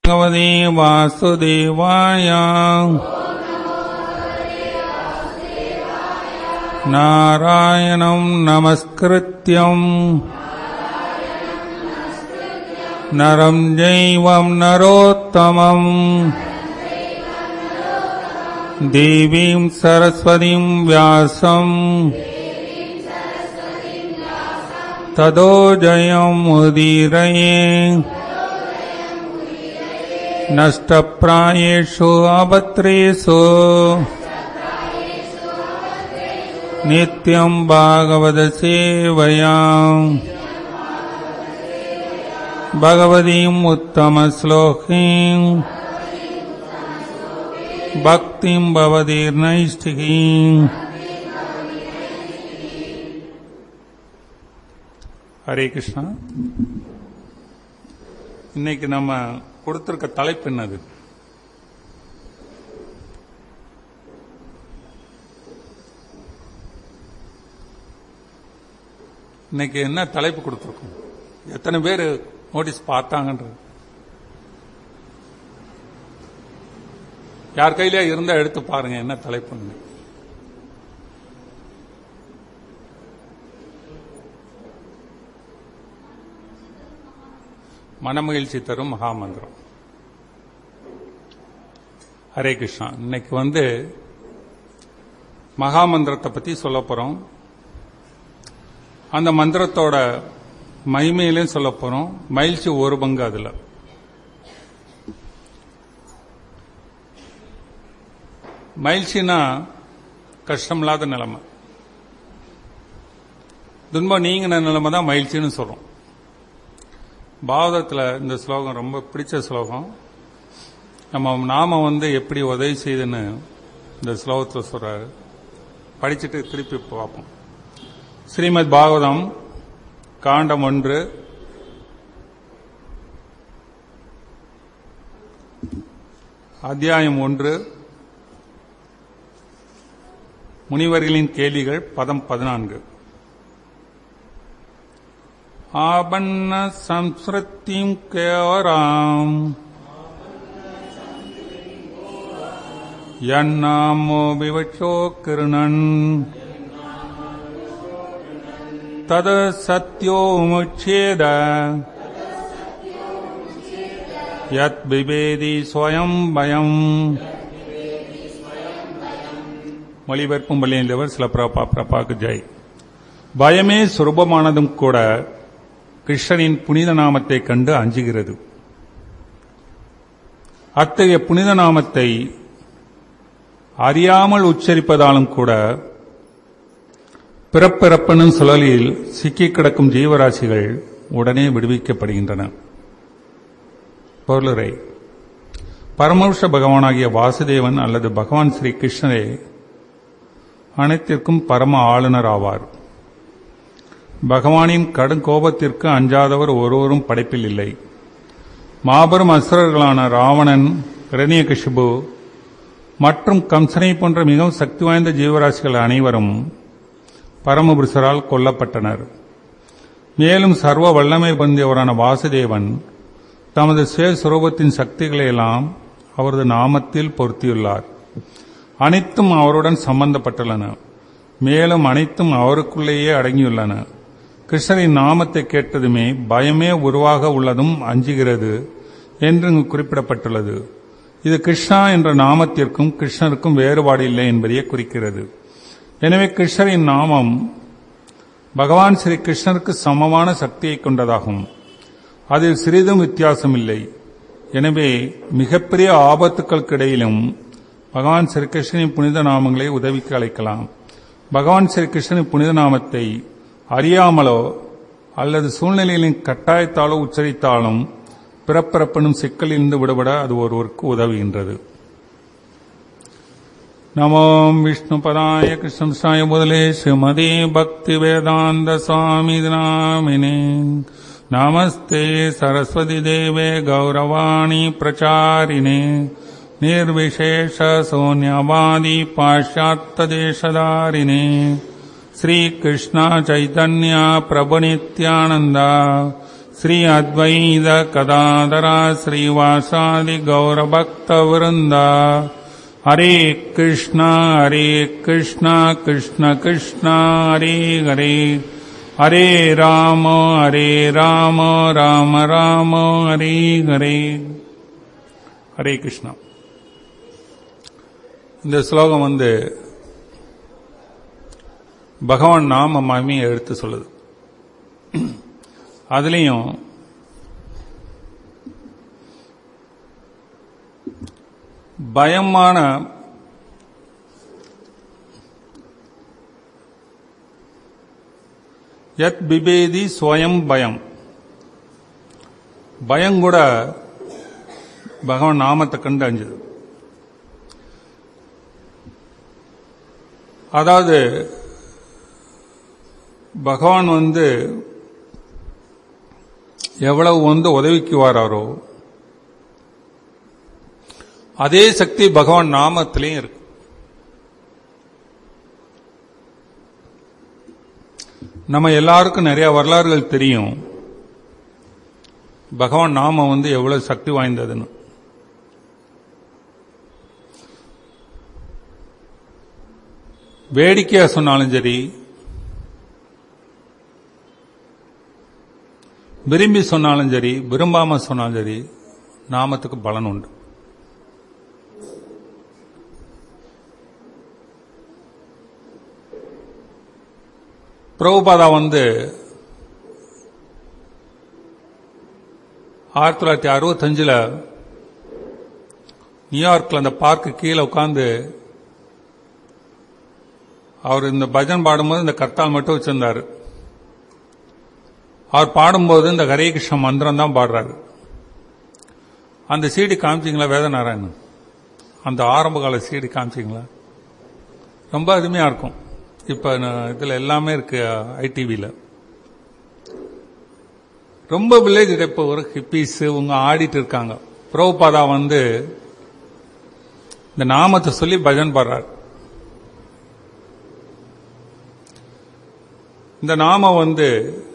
भगवते वासुदेवाय नारायणम् नमस्कृत्यम् नरम् जैवम् नरोत्तमम् देवीम् सरस्वतीम् व्यासम् तदो जयमुदीरये नष्टप्रायेषु अभद्रेषु नित्यम् भागवतसेवया भगवतीम् उत्तमश्लोकीम् भक्तिम् भवतीर्नैष्ठिकीम् ஹரே கிருஷ்ணா இன்னைக்கு நம்ம கொடுத்திருக்க தலைப்பு என்னது இன்னைக்கு என்ன தலைப்பு கொடுத்திருக்கோம் எத்தனை பேர் நோட்டீஸ் பார்த்தாங்கன்றது யார் கையில இருந்தா எடுத்து பாருங்க என்ன தலைப்புன்னு மனமகிழ்ச்சி தரும் மகாமந்திரம் ஹரே கிருஷ்ணா இன்னைக்கு வந்து மகாமந்திரத்தை பத்தி சொல்ல போறோம் அந்த மந்திரத்தோட மகிமையிலையும் சொல்ல போறோம் மகிழ்ச்சி ஒரு பங்கு அதுல மகிழ்ச்சினா கஷ்டம் இல்லாத நிலைமை துன்பம் நீங்கின நிலைமை தான் மகிழ்ச்சின்னு சொல்றோம் பாவதத்தில் இந்த ஸ்லோகம் ரொம்ப பிடிச்ச ஸ்லோகம் நம்ம நாம வந்து எப்படி உதவி செய்துன்னு இந்த ஸ்லோகத்தில் சொல்றாரு படிச்சுட்டு திருப்பி பார்ப்போம் ஸ்ரீமத் பாகவதம் காண்டம் ஒன்று அத்தியாயம் ஒன்று முனிவர்களின் கேள்விகள் பதம் பதினான்கு ஆபன்ன சம்ஸ்ருத்திம் கேவராம் यन्नामो विवचो किरणन् तद सत्योमुच्छेद यत् विवेदी स्वयं பயம் மொழிபெயர்ப்பும் பள்ளியவர் சில பிரபா பிரபாக்கு ஜெய் பயமே சுரூபமானதும் கூட கிருஷ்ணனின் புனித நாமத்தை கண்டு அஞ்சுகிறது அத்தகைய புனித நாமத்தை அறியாமல் உச்சரிப்பதாலும் கூட பிறப்பிறப்பனும் சுழலில் சிக்கிக் கிடக்கும் ஜீவராசிகள் உடனே விடுவிக்கப்படுகின்றன பொருளுரை பரமருஷ பகவானாகிய வாசுதேவன் அல்லது பகவான் ஸ்ரீ கிருஷ்ணரே அனைத்திற்கும் பரம ஆளுநர் ஆவார் பகவானின் கடும் கோபத்திற்கு அஞ்சாதவர் ஒருவரும் படைப்பில் இல்லை மாபெரும் அசுரர்களான ராவணன் இரணியகிஷபு மற்றும் கம்சனை போன்ற மிகவும் சக்தி வாய்ந்த ஜீவராசிகள் அனைவரும் பரமபுருஷரால் கொல்லப்பட்டனர் மேலும் சர்வ வல்லமை பொருந்தியவரான வாசுதேவன் தமது சுயஸ்வரூபத்தின் சக்திகளை எல்லாம் அவரது நாமத்தில் பொருத்தியுள்ளார் அனைத்தும் அவருடன் சம்பந்தப்பட்டுள்ளன மேலும் அனைத்தும் அவருக்குள்ளேயே அடங்கியுள்ளன கிருஷ்ணரின் நாமத்தை கேட்டதுமே பயமே உருவாக உள்ளதும் அஞ்சுகிறது என்று இங்கு குறிப்பிடப்பட்டுள்ளது இது கிருஷ்ணா என்ற நாமத்திற்கும் கிருஷ்ணருக்கும் வேறுபாடு இல்லை என்பதையே குறிக்கிறது எனவே கிருஷ்ணரின் நாமம் பகவான் ஸ்ரீ கிருஷ்ணருக்கு சமமான சக்தியை கொண்டதாகும் அதில் சிறிதும் வித்தியாசம் இல்லை எனவே மிகப்பெரிய ஆபத்துக்களுக்கு இடையிலும் பகவான் ஸ்ரீ கிருஷ்ணனின் புனித நாமங்களை உதவிக்கு அழைக்கலாம் பகவான் ஸ்ரீ கிருஷ்ணனின் புனித நாமத்தை அறியாமலோ அல்லது சூழ்நிலைகளின் கட்டாயத்தாலோ உச்சரித்தாலும் பிறப்பிறப்பனும் சிக்கலிலிருந்து விடுபட அது ஒருவருக்கு உதவுகின்றது நமோ விஷ்ணு பதாய கிருஷ்ணாய முதலே ஸ்ரீமதி பக்தி வேதாந்த சுவாமி நாமினே நமஸ்தே சரஸ்வதி தேவே கௌரவாணி பிரச்சாரிணே निर्विशेष शून्यवादी पाश्चात्यदेशधारिणे श्रीकृष्ण चैतन्य प्रभुनित्यानन्द श्री अद्वैत कदाधरा श्रीवासादि गौरभक्तवृन्दा हरे कृष्णा हरे कृष्णा कृष्ण कृष्णा हरे हरे हरे राम हरे राम राम राम हरे हरे ஹரே கிருஷ்ணா இந்த ஸ்லோகம் வந்து பகவான் நாம மகிமையை எடுத்து சொல்லுது அதுலேயும் பயமான யத் பிபேதி ஸ்வயம் பயம் பயம் கூட பகவான் நாமத்தை கண்டு அஞ்சுது அதாவது பகவான் வந்து எவ்வளவு வந்து உதவிக்கு வராரோ அதே சக்தி பகவான் நாமத்திலையும் இருக்கு நம்ம எல்லாருக்கும் நிறைய வரலாறுகள் தெரியும் பகவான் நாமம் வந்து எவ்வளவு சக்தி வாய்ந்ததுன்னு வேடிக்கையா சொன்னாலும் சரி விரும்பி சொன்னாலும் சரி விரும்பாம சொன்னாலும் சரி நாமத்துக்கு பலன் உண்டு பிரபுபாதா வந்து ஆயிரத்தி தொள்ளாயிரத்தி அறுபத்தஞ்சில் நியூயார்க்கில் அந்த பார்க்கு கீழே உட்காந்து அவர் இந்த பஜன் பாடும்போது இந்த கர்த்தால் மட்டும் வச்சிருந்தார் அவர் பாடும்போது இந்த ஹரே கிருஷ்ண மந்திரம் தான் பாடுறாரு அந்த சீடி காமிச்சிங்களா வேதநாராயணன் அந்த ஆரம்ப கால சீடி காமிச்சிங்களா ரொம்ப அருமையா இருக்கும் இப்ப இதுல எல்லாமே இருக்கு ஐடிவியில் ரொம்ப வில்லேஜ் இப்போ ஒரு ஹிப்பீஸ் உங்க ஆடிட்டு இருக்காங்க புரோபாதா வந்து இந்த நாமத்தை சொல்லி பஜன் பாடுறாரு இந்த நாம வந்து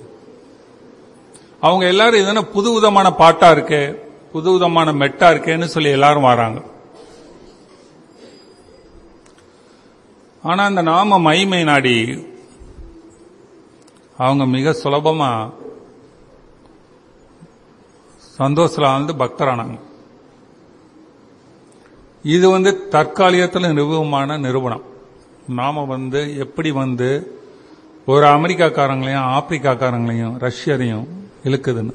அவங்க எல்லாரும் எதனா புது விதமான பாட்டா இருக்கே புது விதமான மெட்டா இருக்கேன்னு சொல்லி எல்லாரும் வராங்க ஆனா இந்த நாம மைமை நாடி அவங்க மிக சுலபமா சந்தோஷத்தில் வந்து பக்தரானாங்க இது வந்து தற்காலிகத்தில் நிறுவனமான நிறுவனம் நாம வந்து எப்படி வந்து ஒரு அமெரிக்காக்காரங்களையும் ஆப்பிரிக்காக்காரங்களையும் ரஷ்யரையும் இழுக்குதுன்னு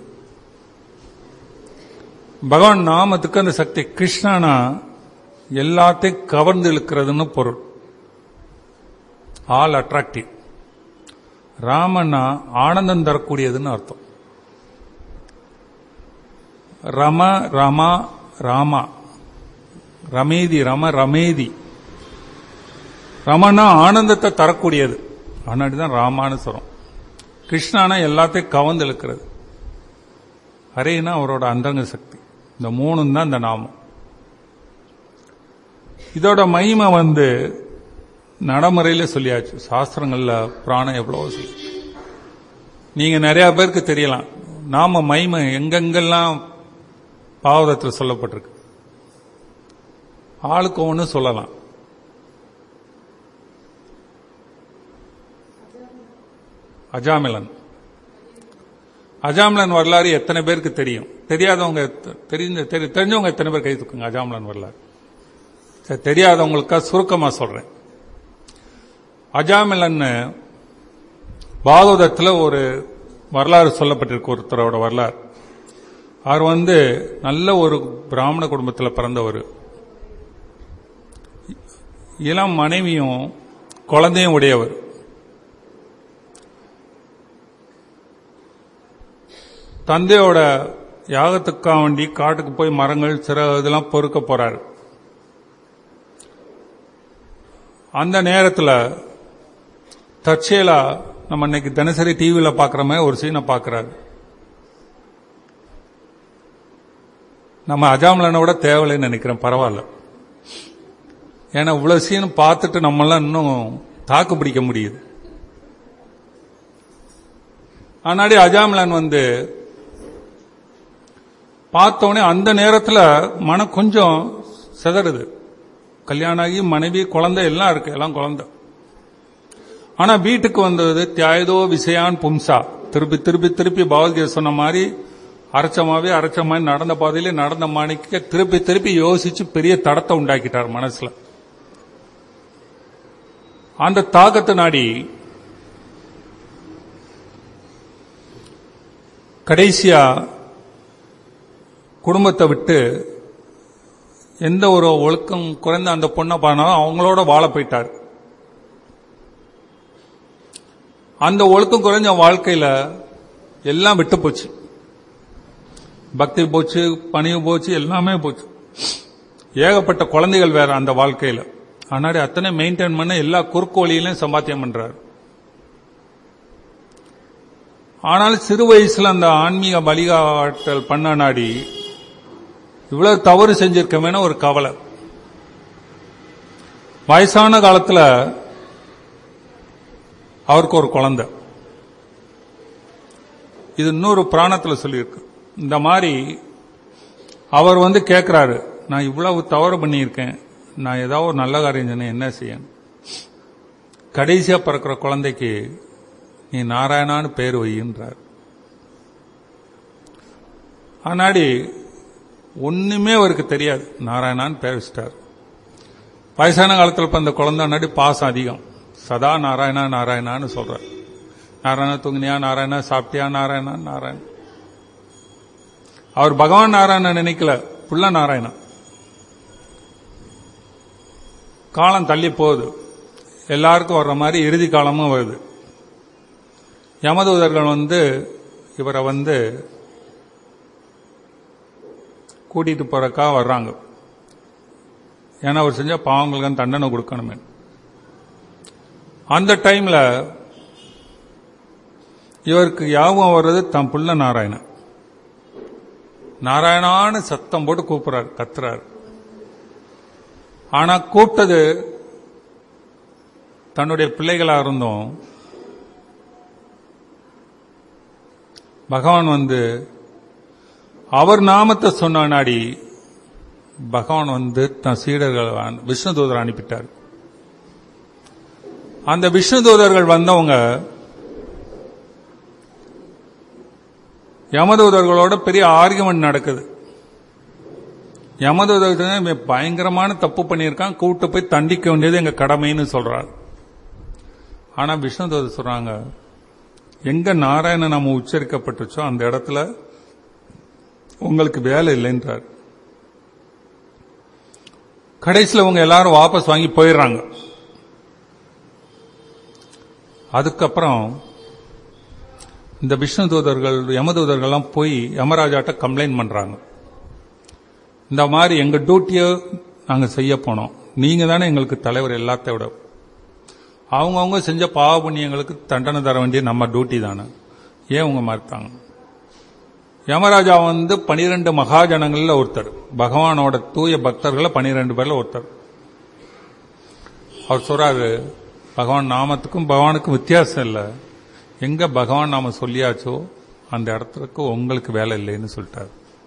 பகவான் நாமத்துக்கு அந்த சக்தி கிருஷ்ணனா எல்லாத்தையும் கவர்ந்து இழுக்கிறதுன்னு பொருள் ஆல் அட்ராக்டிவ் ராமனா ஆனந்தம் தரக்கூடியதுன்னு அர்த்தம் ரம ரமா ராமா ரமேதி ரம ரமேதி ரமனா ஆனந்தத்தை தரக்கூடியது அதனாடி தான் ராமான்னு சொல்றோம் கிருஷ்ணானா எல்லாத்தையும் கவர்ந்து இழுக்கிறது ஹரேனா அவரோட அந்தங்க சக்தி இந்த மூணும் தான் இந்த நாமம் இதோட மகிமை வந்து நடைமுறையில சொல்லியாச்சு சாஸ்திரங்கள்ல பிராணம் எவ்வளவு சொல்லி நீங்க நிறைய பேருக்கு தெரியலாம் நாம மகிமை எங்கெங்கெல்லாம் பாவதத்தில் சொல்லப்பட்டிருக்கு ஆளுக்கு ஒன்று சொல்லலாம் அஜாமிலன் அஜாமிலன் வரலாறு எத்தனை பேருக்கு தெரியும் தெரியாதவங்க தெரிஞ்ச தெரிஞ்சவங்க எத்தனை பேர் கை தூக்குங்க அஜாமிலன் வரலாறு சரி தெரியாதவங்களுக்கா சுருக்கமா சொல்றேன் அஜாமிலன் பாகவதத்தில் ஒரு வரலாறு சொல்லப்பட்டிருக்கு ஒருத்தரோட வரலாறு அவர் வந்து நல்ல ஒரு பிராமண குடும்பத்தில் பிறந்தவர் இளம் மனைவியும் குழந்தையும் உடையவர் தந்தையோட யாகத்துக்காக வேண்டி காட்டுக்கு போய் மரங்கள் சிற இதெல்லாம் பொறுக்க போறாரு அந்த நேரத்தில் தற்செயலா நம்ம இன்னைக்கு தினசரி டிவியில் பார்க்குற மாதிரி ஒரு சீனை பார்க்குறாரு நம்ம அஜாமலனை விட தேவையில்லைன்னு நினைக்கிறேன் பரவாயில்ல ஏன்னா இவ்வளவு சீன் பார்த்துட்டு நம்மளாம் இன்னும் தாக்கு பிடிக்க முடியுது ஆனாடி அஜாமலன் வந்து பார்த்தோடனே அந்த நேரத்துல மனம் கொஞ்சம் சிதறுது கல்யாணம் ஆகி மனைவி குழந்தை எல்லாம் இருக்கு எல்லாம் குழந்தை ஆனா வீட்டுக்கு வந்தது தியாயதோ விசயான் பும்சா திருப்பி திருப்பி திருப்பி பகவத்கீதை சொன்ன மாதிரி அரைச்சமாவே அரைச்ச மாதிரி நடந்த பாதையிலே நடந்த மாணிக்க திருப்பி திருப்பி யோசிச்சு பெரிய தடத்தை உண்டாக்கிட்டார் மனசுல அந்த தாகத்தை நாடி கடைசியா குடும்பத்தை விட்டு எந்த ஒரு ஒழுக்கம் குறைந்த அந்த பொண்ணை பானாலும் அவங்களோட வாழ போயிட்டார் அந்த ஒழுக்கம் குறைஞ்ச வாழ்க்கையில எல்லாம் விட்டு போச்சு பக்தி போச்சு பணிவு போச்சு எல்லாமே போச்சு ஏகப்பட்ட குழந்தைகள் வேற அந்த வாழ்க்கையில ஆனாடி அத்தனை மெயின்டைன் பண்ண எல்லா குறுக்கு வழியிலையும் சம்பாத்தியம் பண்றாரு ஆனால் சிறு வயசுல அந்த ஆன்மீக வழிகாட்டல் பண்ண நாடி இவ்வளவு தவறு செஞ்சிருக்கமேன ஒரு கவலை வயசான காலத்துல அவருக்கு ஒரு குழந்தை இது இன்னொரு புராணத்துல சொல்லியிருக்கு இந்த மாதிரி அவர் வந்து கேட்கிறாரு நான் இவ்வளவு தவறு பண்ணியிருக்கேன் நான் ஏதாவது ஒரு நல்ல காரியம் சொன்னேன் என்ன செய்யணும் கடைசியா பிறக்கிற குழந்தைக்கு நீ நாராயணான்னு பேர் வையின்றார் ஆனாடி ஒண்ணுமே அவருக்கு தெரியாது நாராயணான்னு பேர் வச்சிட்டார் வயசான காலத்தில் இப்ப அந்த குழந்தை நாடி பாசம் அதிகம் சதா நாராயணா நாராயணான்னு சொல்றார் நாராயணா தூங்கினியா நாராயணா சாப்பிட்டியா நாராயணா நாராயணன் அவர் பகவான் நாராயணன் நினைக்கல புள்ள நாராயணன் காலம் தள்ளி போகுது எல்லாருக்கும் வர்ற மாதிரி இறுதி காலமும் வருது யமதூதர்கள் வந்து இவரை வந்து கூட்டிட்டு போறக்கா வர்றாங்க ஏன்னா அவர் செஞ்ச பாவங்களுக்கு தண்டனை கொடுக்கணுமே அந்த டைம்ல இவருக்கு யாபம் வர்றது தன் புள்ள நாராயணன் நாராயணான்னு சத்தம் போட்டு கூப்பிடுறாரு கத்துறாரு ஆனா கூப்பிட்டது தன்னுடைய பிள்ளைகளா இருந்தோம் பகவான் வந்து அவர் நாமத்தை சொன்ன நாடி பகவான் வந்து தன் சீடர்கள் விஷ்ணு தூதர் அனுப்பிட்டார் அந்த விஷ்ணு தூதர்கள் வந்தவங்க யமதூதர்களோட பெரிய ஆர்குமெண்ட் நடக்குது யமதூதர்கள் பயங்கரமான தப்பு பண்ணியிருக்கான் கூட்டு போய் தண்டிக்க வேண்டியது எங்க கடமைன்னு சொல்றார் ஆனா விஷ்ணு தூதர் சொல்றாங்க எங்க நாராயணன் நம்ம உச்சரிக்கப்பட்டுச்சோ அந்த இடத்துல உங்களுக்கு வேலை இல்லைன்றார் கடைசியில் உங்க எல்லாரும் வாபஸ் வாங்கி போயிடுறாங்க அதுக்கப்புறம் இந்த விஷ்ணு தூதர்கள் யமதூதர்கள்லாம் போய் யமராஜாட்ட கம்ப்ளைண்ட் பண்றாங்க இந்த மாதிரி எங்க டியூட்டியை நாங்க செய்ய போனோம் நீங்க தானே எங்களுக்கு தலைவர் எல்லாத்த விட அவங்கவுங்க செஞ்ச பாவ புண்ணியங்களுக்கு தண்டனை தர வேண்டிய நம்ம டியூட்டி தானே ஏன் உங்க மறுத்தாங்க யமராஜா வந்து பனிரெண்டு மகாஜனங்கள்ல ஒருத்தர் பகவானோட தூய பக்தர்கள பனிரெண்டு பேர்ல ஒருத்தர் அவர் சொல்றாரு பகவான் நாமத்துக்கும் பகவானுக்கும் வித்தியாசம் இல்லை எங்க பகவான் நாம சொல்லியாச்சோ அந்த இடத்துக்கு உங்களுக்கு வேலை இல்லைன்னு சொல்லிட்டார்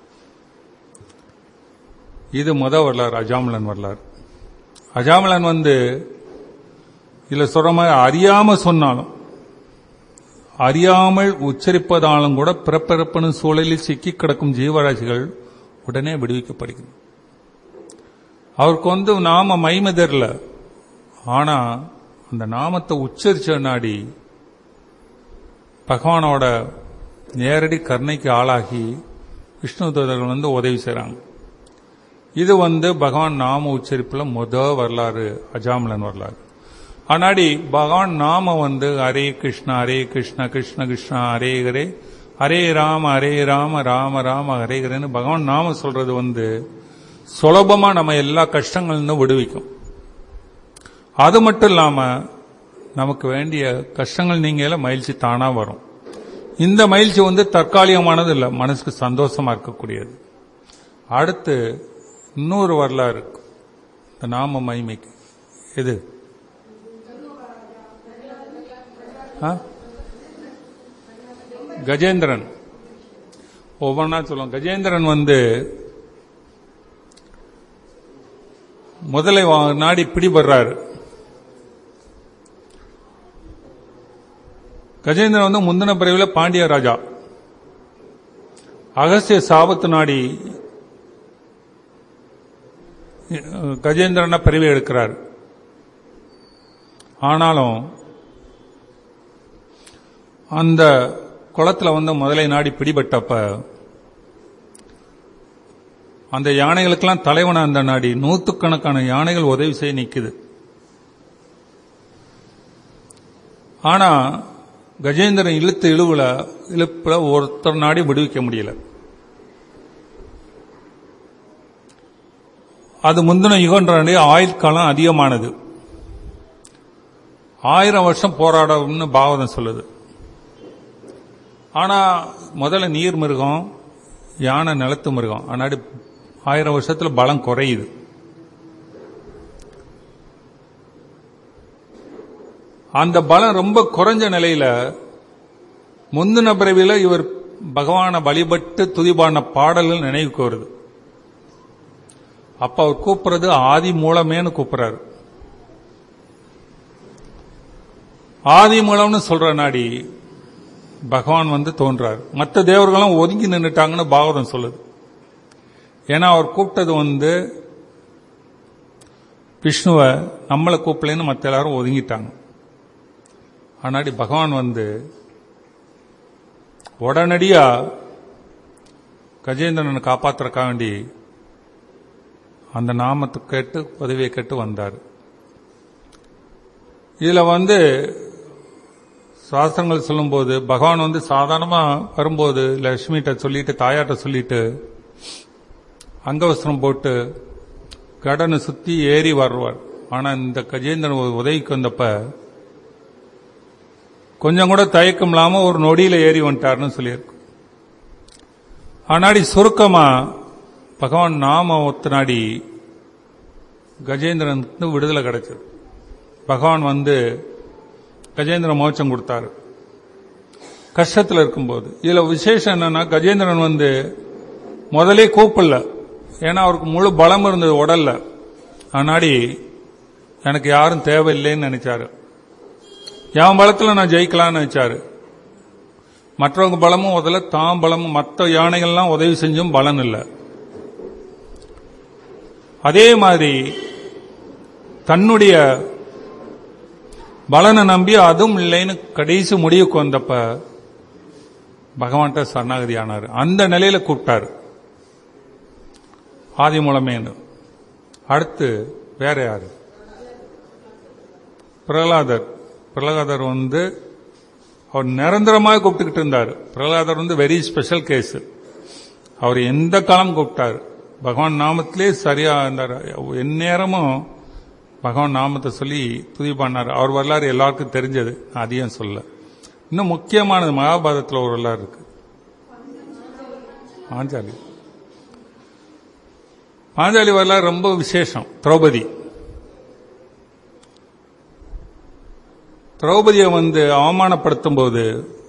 இது முத வரலாறு அஜாமலன் வரலாறு அஜாமலன் வந்து இதுல சொல்ற மாதிரி அறியாம சொன்னாலும் அறியாமல் உச்சரிப்பதாலும் கூட பிறப்பிறப்பின சூழலில் சிக்கி கிடக்கும் ஜீவராசிகள் உடனே விடுவிக்கப்படுகிறது அவருக்கு வந்து நாம மைமை தெரியல ஆனா அந்த நாமத்தை உச்சரிச்ச நாடி பகவானோட நேரடி கருணைக்கு ஆளாகி விஷ்ணு தூதர்கள் வந்து உதவி செய்றாங்க இது வந்து பகவான் நாம உச்சரிப்புல முத வரலாறு அஜாமலன் வரலாறு ஆனாடி பகவான் நாம வந்து ஹரே கிருஷ்ணா ஹரே கிருஷ்ணா கிருஷ்ண கிருஷ்ணா ஹரே ஹரே ஹரே ராம ஹரே ராம ராம ராம ஹரே ஹரேன்னு பகவான் நாம சொல்றது வந்து சுலபமா நம்ம எல்லா கஷ்டங்கள்னு விடுவிக்கும் அது மட்டும் இல்லாம நமக்கு வேண்டிய கஷ்டங்கள் நீங்கள மகிழ்ச்சி தானா வரும் இந்த மகிழ்ச்சி வந்து தற்காலிகமானது இல்லை மனசுக்கு சந்தோஷமா இருக்கக்கூடியது அடுத்து இன்னொரு வரலாறு இருக்கு இந்த நாம மகிமைக்கு எது ஆ? கஜேந்திரன் ஒவ்வொன்றா சொல்லுவோம் கஜேந்திரன் வந்து முதலை வா- நாடி பிடிபடுறாரு கஜேந்திரன் வந்து முந்தின பிரிவில் பாண்டிய ராஜா அகஸ்திய சாபத்து நாடி அஹ், கஜேந்திரனை பிறவி எடுக்கிறார் ஆனாலும் அந்த குளத்துல வந்து முதலை நாடி பிடிபட்டப்ப அந்த யானைகளுக்கெல்லாம் தலைவன அந்த நாடி நூத்துக்கணக்கான யானைகள் உதவி செய்ய நிக்குது ஆனா கஜேந்திரன் இழுத்து இழுவுல இழுப்புல ஒருத்தர் நாடி விடுவிக்க முடியல அது முந்தின யுகன்ற ஆயுள் காலம் அதிகமானது ஆயிரம் வருஷம் போராடணும்னு பாவதம் சொல்லுது ஆனா முதல்ல நீர் மிருகம் யானை நிலத்து மிருகம் ஆனாடி ஆயிரம் வருஷத்துல பலம் குறையுது அந்த பலம் ரொம்ப குறைஞ்ச நிலையில முந்தின பிறவில இவர் பகவானை வழிபட்டு துதிபான பாடல்கள் நினைவுக்கு வருது அப்ப அவர் கூப்பிடுறது ஆதி மூலமேன்னு கூப்பிடுறாரு ஆதி மூலம்னு சொல்ற நாடி பகவான் வந்து தோன்றார் மற்ற தேவர்களும் ஒதுங்கி நின்னுட்டாங்கன்னு பாகவதம் சொல்லுது ஏன்னா அவர் கூப்பிட்டது வந்து விஷ்ணுவை நம்மளை கூப்பிடலன்னு மற்ற எல்லாரும் ஒதுங்கிட்டாங்க ஆனாடி பகவான் வந்து உடனடியா கஜேந்திரனை காப்பாத்துறக்கா வேண்டி அந்த நாமத்தை கேட்டு உதவியை கேட்டு வந்தார் இதுல வந்து சாஸ்திரங்கள் சொல்லும்போது பகவான் வந்து சாதாரணமா வரும்போது லட்சுமிகிட்ட சொல்லிட்டு தாயார்ட்ட சொல்லிட்டு அங்கவஸ்திரம் போட்டு கடனை சுத்தி ஏறி வருவார் ஆனா இந்த கஜேந்திரன் ஒரு உதவிக்கு வந்தப்ப கொஞ்சம் கூட தயக்கம் இல்லாம ஒரு நொடியில ஏறி வந்துட்டார்னு சொல்லியிருக்கு ஆனாடி சுருக்கமா பகவான் நாம ஒத்தனாடி கஜேந்திரனுக்கு விடுதலை கிடைச்சது பகவான் வந்து கஜேந்திர மோட்சம் கொடுத்தாரு கஷ்டத்தில் இருக்கும்போது இதுல விசேஷம் என்னன்னா கஜேந்திரன் வந்து முதலே கூப்பிடல ஏன்னா அவருக்கு முழு பலம் இருந்தது உடல்ல ஆனாடி எனக்கு யாரும் தேவையில்லைன்னு நினைச்சாரு என் பலத்துல நான் ஜெயிக்கலாம்னு நினைச்சாரு மற்றவங்க பலமும் உதல தான் பலமும் மற்ற யானைகள்லாம் உதவி செஞ்சும் பலன் இல்லை அதே மாதிரி தன்னுடைய பலனை நம்பி அதுவும் இல்லைன்னு கடைசி முடிவுக்கு வந்தப்ப பகவான்கிட்ட சரணாகதி ஆனார் அந்த நிலையில கூப்பிட்டாரு ஆதி மூலமேன்னு அடுத்து வேற யாரு பிரகலாதர் பிரகலாதர் வந்து அவர் நிரந்தரமாக கூப்பிட்டுக்கிட்டு இருந்தார் பிரகலாதர் வந்து வெரி ஸ்பெஷல் கேஸ் அவர் எந்த காலம் கூப்பிட்டார் பகவான் நாமத்திலே சரியா இருந்தார் எந்நேரமும் பகவான் நாமத்தை சொல்லி துதி பண்ணார் அவர் வரலாறு எல்லாருக்கும் தெரிஞ்சது நான் அதையும் சொல்ல இன்னும் முக்கியமானது மகாபாரதத்தில் ஒரு வரலாறு இருக்கு பாஞ்சாலி பாஞ்சாலி வரலாறு ரொம்ப விசேஷம் திரௌபதி திரௌபதியை வந்து அவமானப்படுத்தும் போது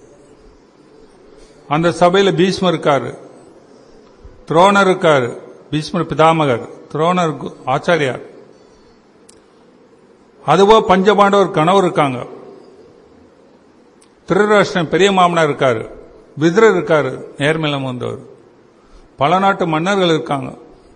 அந்த சபையில பீஷ்மர் இருக்காரு துரோணர் இருக்காரு பீஷ்மர் பிதாமகர் துரோணர் கு- ஆச்சாரியார் அதுவோ பஞ்சபாண்டவர் கணவர் இருக்காங்க திருராஷ்டிரன் பெரிய மாமனார் இருக்காரு விதுரர் இருக்காரு நேர்மையிலம் வந்தவர் பல நாட்டு மன்னர்கள் இருக்காங்க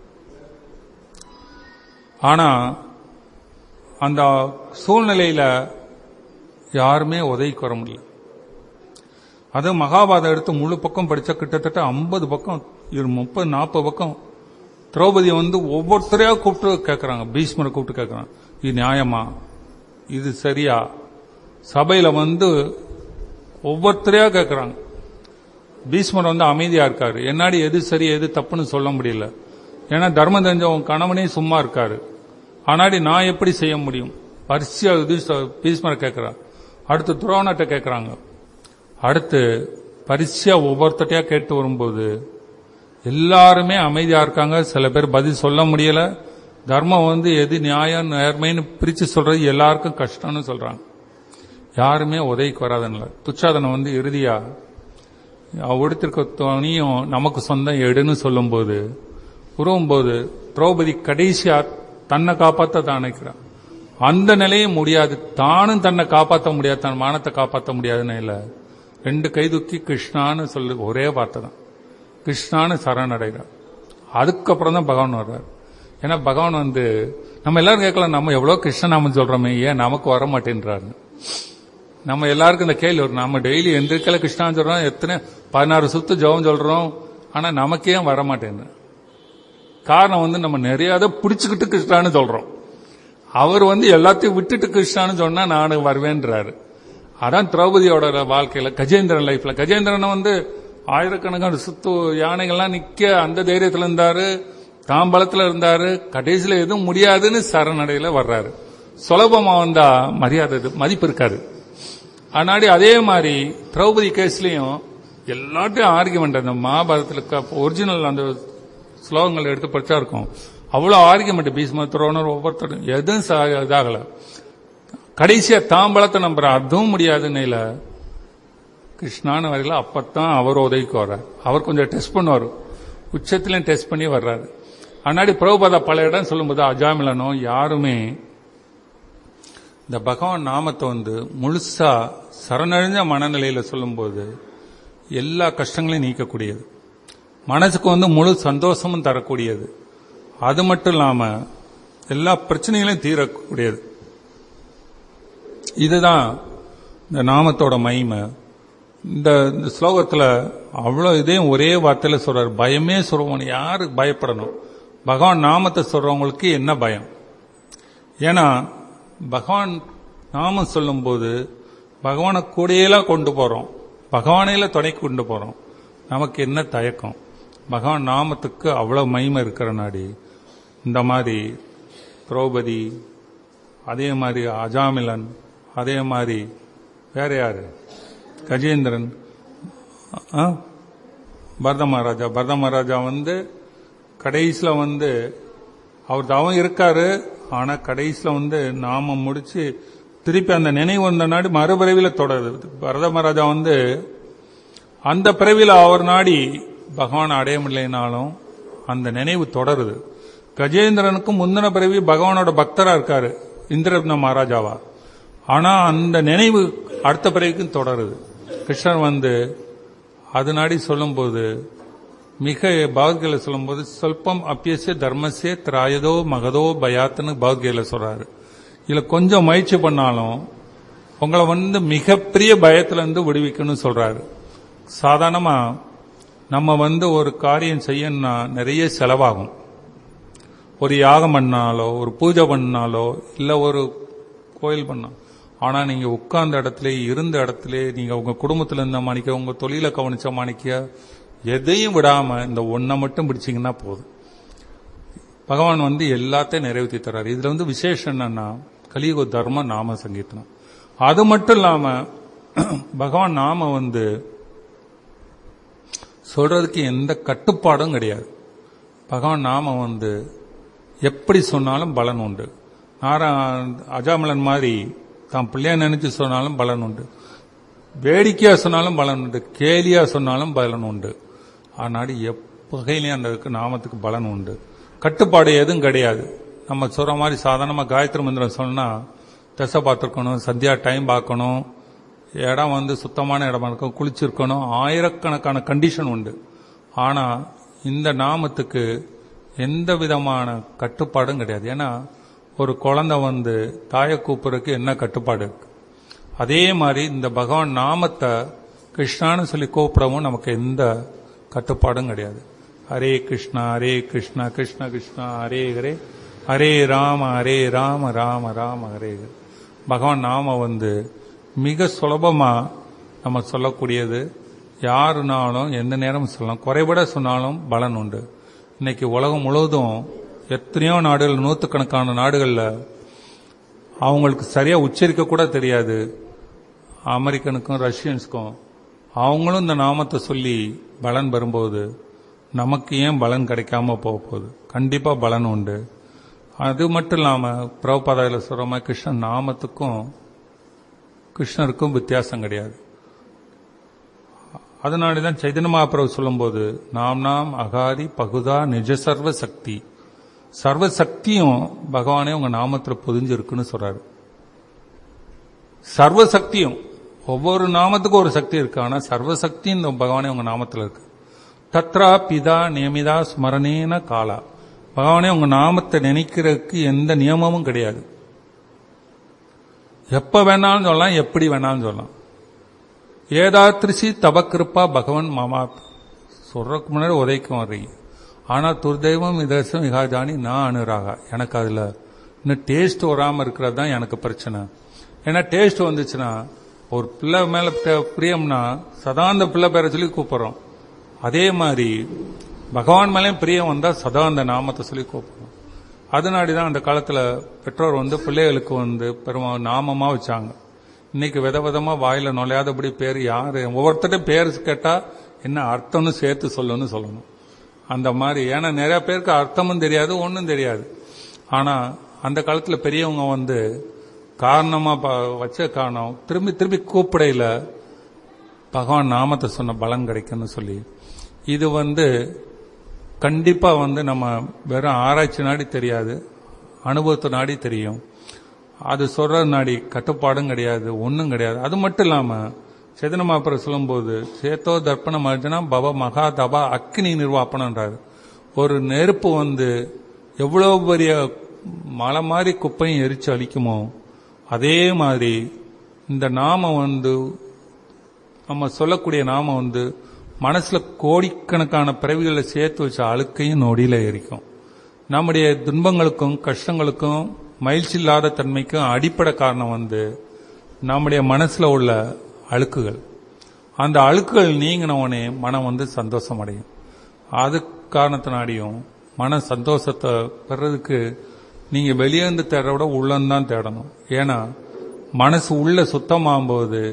ஆனா அந்த சூழ்நிலையில யாருமே உதவிக்கு வர முடியல அது மகாபாரதம் எடுத்து முழு பக்கம் படிச்சா கிட்டத்தட்ட ஐம்பது பக்கம் இது முப்பது நாற்பது பக்கம் திரௌபதியை வந்து ஒவ்வொருத்தரையா கூப்பிட்டு கேட்கறாங்க பீஷ்மரை கூப்பிட்டு கேட்கறாங்க இது நியாயமா இது சரியா சபையில வந்து ஒவ்வொருத்தரையா கேட்கறாங்க பீஷ்மர் வந்து அமைதியா இருக்காரு என்னாடி எது சரி எது தப்புன்னு சொல்ல முடியல ஏன்னா தர்மம் தெரிஞ்சவன் கணவனே சும்மா இருக்காரு ஆனாடி நான் எப்படி செய்ய முடியும் பரிசியா பீஷ்மரை கேட்கிறான் அடுத்து துரோணத்தை கேட்கறாங்க அடுத்து பரிசியா ஒவ்வொருத்தட்டையா கேட்டு வரும்போது எல்லாருமே அமைதியா இருக்காங்க சில பேர் பதில் சொல்ல முடியல தர்மம் வந்து எது நியாயம் நேர்மைன்னு பிரிச்சு சொல்றது எல்லாருக்கும் கஷ்டம்னு சொல்றாங்க யாருமே உதவிக்கு வராதனால துச்சாதனம் வந்து இறுதியா உடுத்திருக்க துணியும் நமக்கு சொந்தம் எடுன்னு சொல்லும்போது உருவும்போது திரௌபதி கடைசியா தன்னை காப்பாத்த தான் நினைக்கிறான் அந்த நிலையும் முடியாது தானும் தன்னை காப்பாற்ற முடியாது தன் மானத்தை காப்பாற்ற முடியாதுன்னு இல்ல ரெண்டு கை தூக்கி கிருஷ்ணான்னு சொல்லு ஒரே வார்த்தை தான் கிருஷ்ணான்னு சரணடைகிறார் அதுக்கப்புறம் தான் பகவான் வர்றார் ஏன்னா பகவான் வந்து நம்ம எல்லாரும் கேட்கலாம் நம்ம எவ்வளவு கிருஷ்ணநாமம் சொல்றோமே ஏன் நமக்கு வர மாட்டேன்றாரு நம்ம எல்லாருக்கும் இந்த கேள்வி வரும் நம்ம டெய்லி எந்திரிக்கல கிருஷ்ணான்னு சொல்றோம் எத்தனை பதினாறு சுத்து ஜெபம் சொல்றோம் ஆனா நமக்கே வர மாட்டேன்னு காரணம் வந்து நம்ம நிறைய அதை பிடிச்சுக்கிட்டு கிருஷ்ணான்னு சொல்றோம் அவர் வந்து எல்லாத்தையும் விட்டுட்டு கிருஷ்ணான்னு சொன்னா நான் வருவேன்றாரு அதான் திரௌபதியோட வாழ்க்கையில கஜேந்திரன் லைஃப்ல கஜேந்திரன் வந்து ஆயிரக்கணக்கான சுத்து யானைகள்லாம் நிக்க அந்த தைரியத்துல இருந்தாரு தாம்பலத்துல இருந்தாரு கடைசியில எதுவும் முடியாதுன்னு சரணடையில வர்றாரு சுலபமா வந்தா மரியாதை இது- மதிப்பு இருக்காது ஆனாடி அதே மாதிரி திரௌபதி கேஸ்லயும் எல்லாத்தையும் ஆர்கியுமெண்ட் அந்த மகாபாரதத்துல ஒரிஜினல் அந்த ஸ்லோகங்கள் எடுத்து படிச்சா இருக்கும் அவ்வளவு ஆர்கியுமெண்ட் பீஷ்ம துரோணர் ஒவ்வொருத்தரும் எதுவும் சா- இதாகல கடைசியா தாம்பலத்தை நம்புற அதுவும் முடியாதுன்னு இல்ல கிருஷ்ணான்னு வரையில அப்பத்தான் அவர் உதவிக்கு வர்றார் அவர் கொஞ்சம் டெஸ்ட் பண்ணுவார் உச்சத்திலையும் டெஸ்ட் பண்ணி வர்றாரு அன்னாடி பிரபுபாதா பல இடம் சொல்லும்போது அஜாமிலனோ யாருமே இந்த பகவான் நாமத்தை வந்து முழுசா சரணழிஞ்ச மனநிலையில சொல்லும்போது எல்லா கஷ்டங்களையும் நீக்கக்கூடியது மனசுக்கு வந்து முழு சந்தோஷமும் தரக்கூடியது அது மட்டும் இல்லாம எல்லா பிரச்சனைகளையும் தீரக்கூடியது இதுதான் இந்த நாமத்தோட மகிமை இந்த இந்த ஸ்லோகத்துல அவ்வளவு இதையும் ஒரே வார்த்தையில சொல்றாரு பயமே சொல்றவங்க யாரு பயப்படணும் பகவான் நாமத்தை சொல்றவங்களுக்கு என்ன பயம் ஏன்னா பகவான் நாமம் சொல்லும்போது பகவானை கூடையெல்லாம் கொண்டு போறோம் பகவானையில துணை கொண்டு போறோம் நமக்கு என்ன தயக்கம் பகவான் நாமத்துக்கு அவ்வளவு மகிமை இருக்கிற நாடி இந்த மாதிரி திரௌபதி அதே மாதிரி அஜாமிலன் அதே மாதிரி வேற யாரு கஜேந்திரன் ஆ? பரத மகாராஜா பரத மகாராஜா வந்து கடைசியில வந்து அவர் தவம் இருக்காரு ஆனா கடைசியில வந்து நாம முடிச்சு திருப்பி அந்த நினைவு வந்த நாடு மறுபிறவில தொடருது பரத மகாராஜா வந்து அந்த பிறவில அவர் நாடி பகவான் அடைய முடியலைனாலும் அந்த நினைவு தொடருது கஜேந்திரனுக்கும் முந்தின பிறவி பகவானோட பக்தரா இருக்காரு இந்திரப்ன மகாராஜாவா ஆனா அந்த நினைவு அடுத்த பிறவிக்கும் தொடருது கிருஷ்ணர் வந்து அது நாடி சொல்லும்போது மிக பகவத்கீதை சொல்லும்போது சொல்பம் அப்பியசிய தர்மசிய திராயதோ மகதோ பயாத்துன்னு பகவத்கீதை சொல்றாரு இதுல கொஞ்சம் முயற்சி பண்ணாலும் உங்களை வந்து மிகப்பெரிய பயத்துல இருந்து விடுவிக்கணும்னு சொல்றாரு சாதாரணமா நம்ம வந்து ஒரு காரியம் செய்யணும்னா நிறைய செலவாகும் ஒரு யாகம் பண்ணாலோ ஒரு பூஜை பண்ணாலோ இல்ல ஒரு கோயில் பண்ணா ஆனா நீங்க உட்கார்ந்த இடத்துல இருந்த இடத்துல நீங்க உங்க குடும்பத்துல இருந்த மாணிக்க உங்க தொழிலை கவனிச்ச மாணிக்க எதையும் விடாம இந்த ஒன்றை மட்டும் பிடிச்சீங்கன்னா போதும் பகவான் வந்து எல்லாத்தையும் நிறைவேற்றி தர்றாரு இதுல வந்து விசேஷம் என்னன்னா கலியுக தர்ம நாம சங்கீதனம் அது மட்டும் இல்லாம பகவான் நாம வந்து சொல்றதுக்கு எந்த கட்டுப்பாடும் கிடையாது பகவான் நாம வந்து எப்படி சொன்னாலும் பலன் உண்டு நாரா அஜாமலன் மாதிரி தான் பிள்ளையா நினைச்சு சொன்னாலும் பலன் உண்டு வேடிக்கையா சொன்னாலும் பலன் உண்டு கேலியா சொன்னாலும் பலன் உண்டு ஆனால் எப்பகையிலையும் அந்த நாமத்துக்கு பலன் உண்டு கட்டுப்பாடு எதுவும் கிடையாது நம்ம சொல்ற மாதிரி சாதாரணமா காயத்ரி மந்திரம் சொன்னா திசை பார்த்துருக்கணும் சந்தியா டைம் பார்க்கணும் இடம் வந்து சுத்தமான இடமா இருக்கும் குளிச்சிருக்கணும் ஆயிரக்கணக்கான கண்டிஷன் உண்டு ஆனா இந்த நாமத்துக்கு எந்த விதமான கட்டுப்பாடும் கிடையாது ஏன்னா ஒரு குழந்தை வந்து தாயை கூப்பிடுறதுக்கு என்ன கட்டுப்பாடு இருக்கு அதே மாதிரி இந்த பகவான் நாமத்தை கிருஷ்ணான்னு சொல்லி கூப்பிடவும் நமக்கு எந்த கட்டுப்பாடும் கிடையாது ஹரே கிருஷ்ணா ஹரே கிருஷ்ணா கிருஷ்ண கிருஷ்ணா ஹரே ஹரே ஹரே ராம ஹரே ராம ராம ராம ஹரே ஹரே பகவான் நாம வந்து மிக சுலபமா நம்ம சொல்லக்கூடியது யாருனாலும் எந்த நேரமும் சொல்லலாம் குறைபட சொன்னாலும் பலன் உண்டு இன்னைக்கு உலகம் முழுவதும் எத்தனையோ நாடுகள் நூற்றுக்கணக்கான நாடுகளில் அவங்களுக்கு சரியா உச்சரிக்க கூட தெரியாது அமெரிக்கனுக்கும் ரஷ்யன்ஸ்க்கும் அவங்களும் இந்த நாமத்தை சொல்லி பலன் வரும்போது நமக்கு ஏன் பலன் கிடைக்காம போக போகுது கண்டிப்பா பலன் உண்டு அது மட்டும் இல்லாம பிரபுபாதையில் சொல்ற மாதிரி கிருஷ்ணன் நாமத்துக்கும் கிருஷ்ணருக்கும் வித்தியாசம் கிடையாது அதனால தான் சைதன்ய மகாபிரபு சொல்லும்போது நாம் நாம் அகாரி பகுதா நிஜ சர்வ சக்தி சர்வ சக்தியும் பகவானே உங்க நாமத்துல பொதிஞ்சிருக்குன்னு சொல்றாரு சர்வ சக்தியும் ஒவ்வொரு நாமத்துக்கும் ஒரு சக்தி இருக்கு ஆனா சர்வ சக்தி இந்த பகவானே உங்க நாமத்துல இருக்கு தத்ரா பிதா நியமிதா ஸ்மரணேன காலா பகவானே உங்க நாமத்தை நினைக்கிறதுக்கு எந்த நியமமும் கிடையாது எப்ப வேணாலும் சொல்லலாம் எப்படி வேணாலும் சொல்லலாம் ஏதாத்திரிசி தபக்கிருப்பா பகவன் மாமா சொல்றதுக்கு முன்னாடி உதைக்கும் வர்றீங்க ஆனா துர்தெய்வம் இதர்சம் இகாஜானி நான் அனுராகா எனக்கு அதுல இன்னும் டேஸ்ட் வராம இருக்கிறது தான் எனக்கு பிரச்சனை ஏன்னா டேஸ்ட் வந்துச்சுன்னா ஒரு பிள்ளை மேல ப- பிரியம்னா சதா அந்த பிள்ளை பேரை சொல்லி கூப்பிடுறோம் அதே மாதிரி பகவான் மேலேயும் பிரியம் வந்தா சதா அந்த நாமத்தை சொல்லி கூப்பிடுறோம் அதனாடி தான் அந்த காலத்துல பெற்றோர் வந்து பிள்ளைகளுக்கு வந்து பெருமா நாமமா வச்சாங்க இன்னைக்கு வித விதமா வாயில நுழையாதபடி பேர் யாரு ஒவ்வொருத்தரும் பேர் கேட்டா என்ன அர்த்தம்னு சேர்த்து சொல்லணும்னு சொல்லணும் அந்த மாதிரி ஏன்னா நிறைய பேருக்கு அர்த்தமும் தெரியாது ஒன்றும் தெரியாது ஆனா அந்த காலத்துல பெரியவங்க வந்து காரணமா ப- வச்ச காரணம் திரும்பி திரும்பி கூப்பிடையில பகவான் நாமத்தை சொன்ன பலன் கிடைக்கும்னு சொல்லி இது வந்து கண்டிப்பா வந்து நம்ம வெறும் ஆராய்ச்சி நாடி தெரியாது அனுபவத்தை நாடி தெரியும் அது சொல்ற நாடி கட்டுப்பாடும் கிடையாது ஒன்றும் கிடையாது அது மட்டும் இல்லாம சேதன மாப்பிர சொல்லும்போது சேத்தோ தர்ப்பணம் அர்ஜுனா பவ மகா தபா அக்னி நிர்வாப்பனன்றாரு ஒரு நெருப்பு வந்து எவ்வளவு பெரிய மலை மாதிரி குப்பையும் எரிச்சு அழிக்குமோ அதே மாதிரி இந்த நாமம் வந்து நம்ம சொல்லக்கூடிய நாம வந்து மனசுல கோடிக்கணக்கான பிறவிகளை சேர்த்து வச்ச அழுக்கையும் நொடியில எரிக்கும் நம்முடைய துன்பங்களுக்கும் கஷ்டங்களுக்கும் மகிழ்ச்சி இல்லாத தன்மைக்கும் அடிப்படை காரணம் வந்து நம்முடைய மனசுல உள்ள அழுக்குகள் அந்த அழுக்குகள் நீங்கின உடனே மனம் வந்து சந்தோஷம் அடையும் அது காரணத்தினாடியும் மன சந்தோஷத்தை பெறதுக்கு நீங்க வெளியே இருந்து தேடுறத விட உள்ளந்தான் தேடணும் ஏன்னா மனசு உள்ள சுத்தமாகும்போது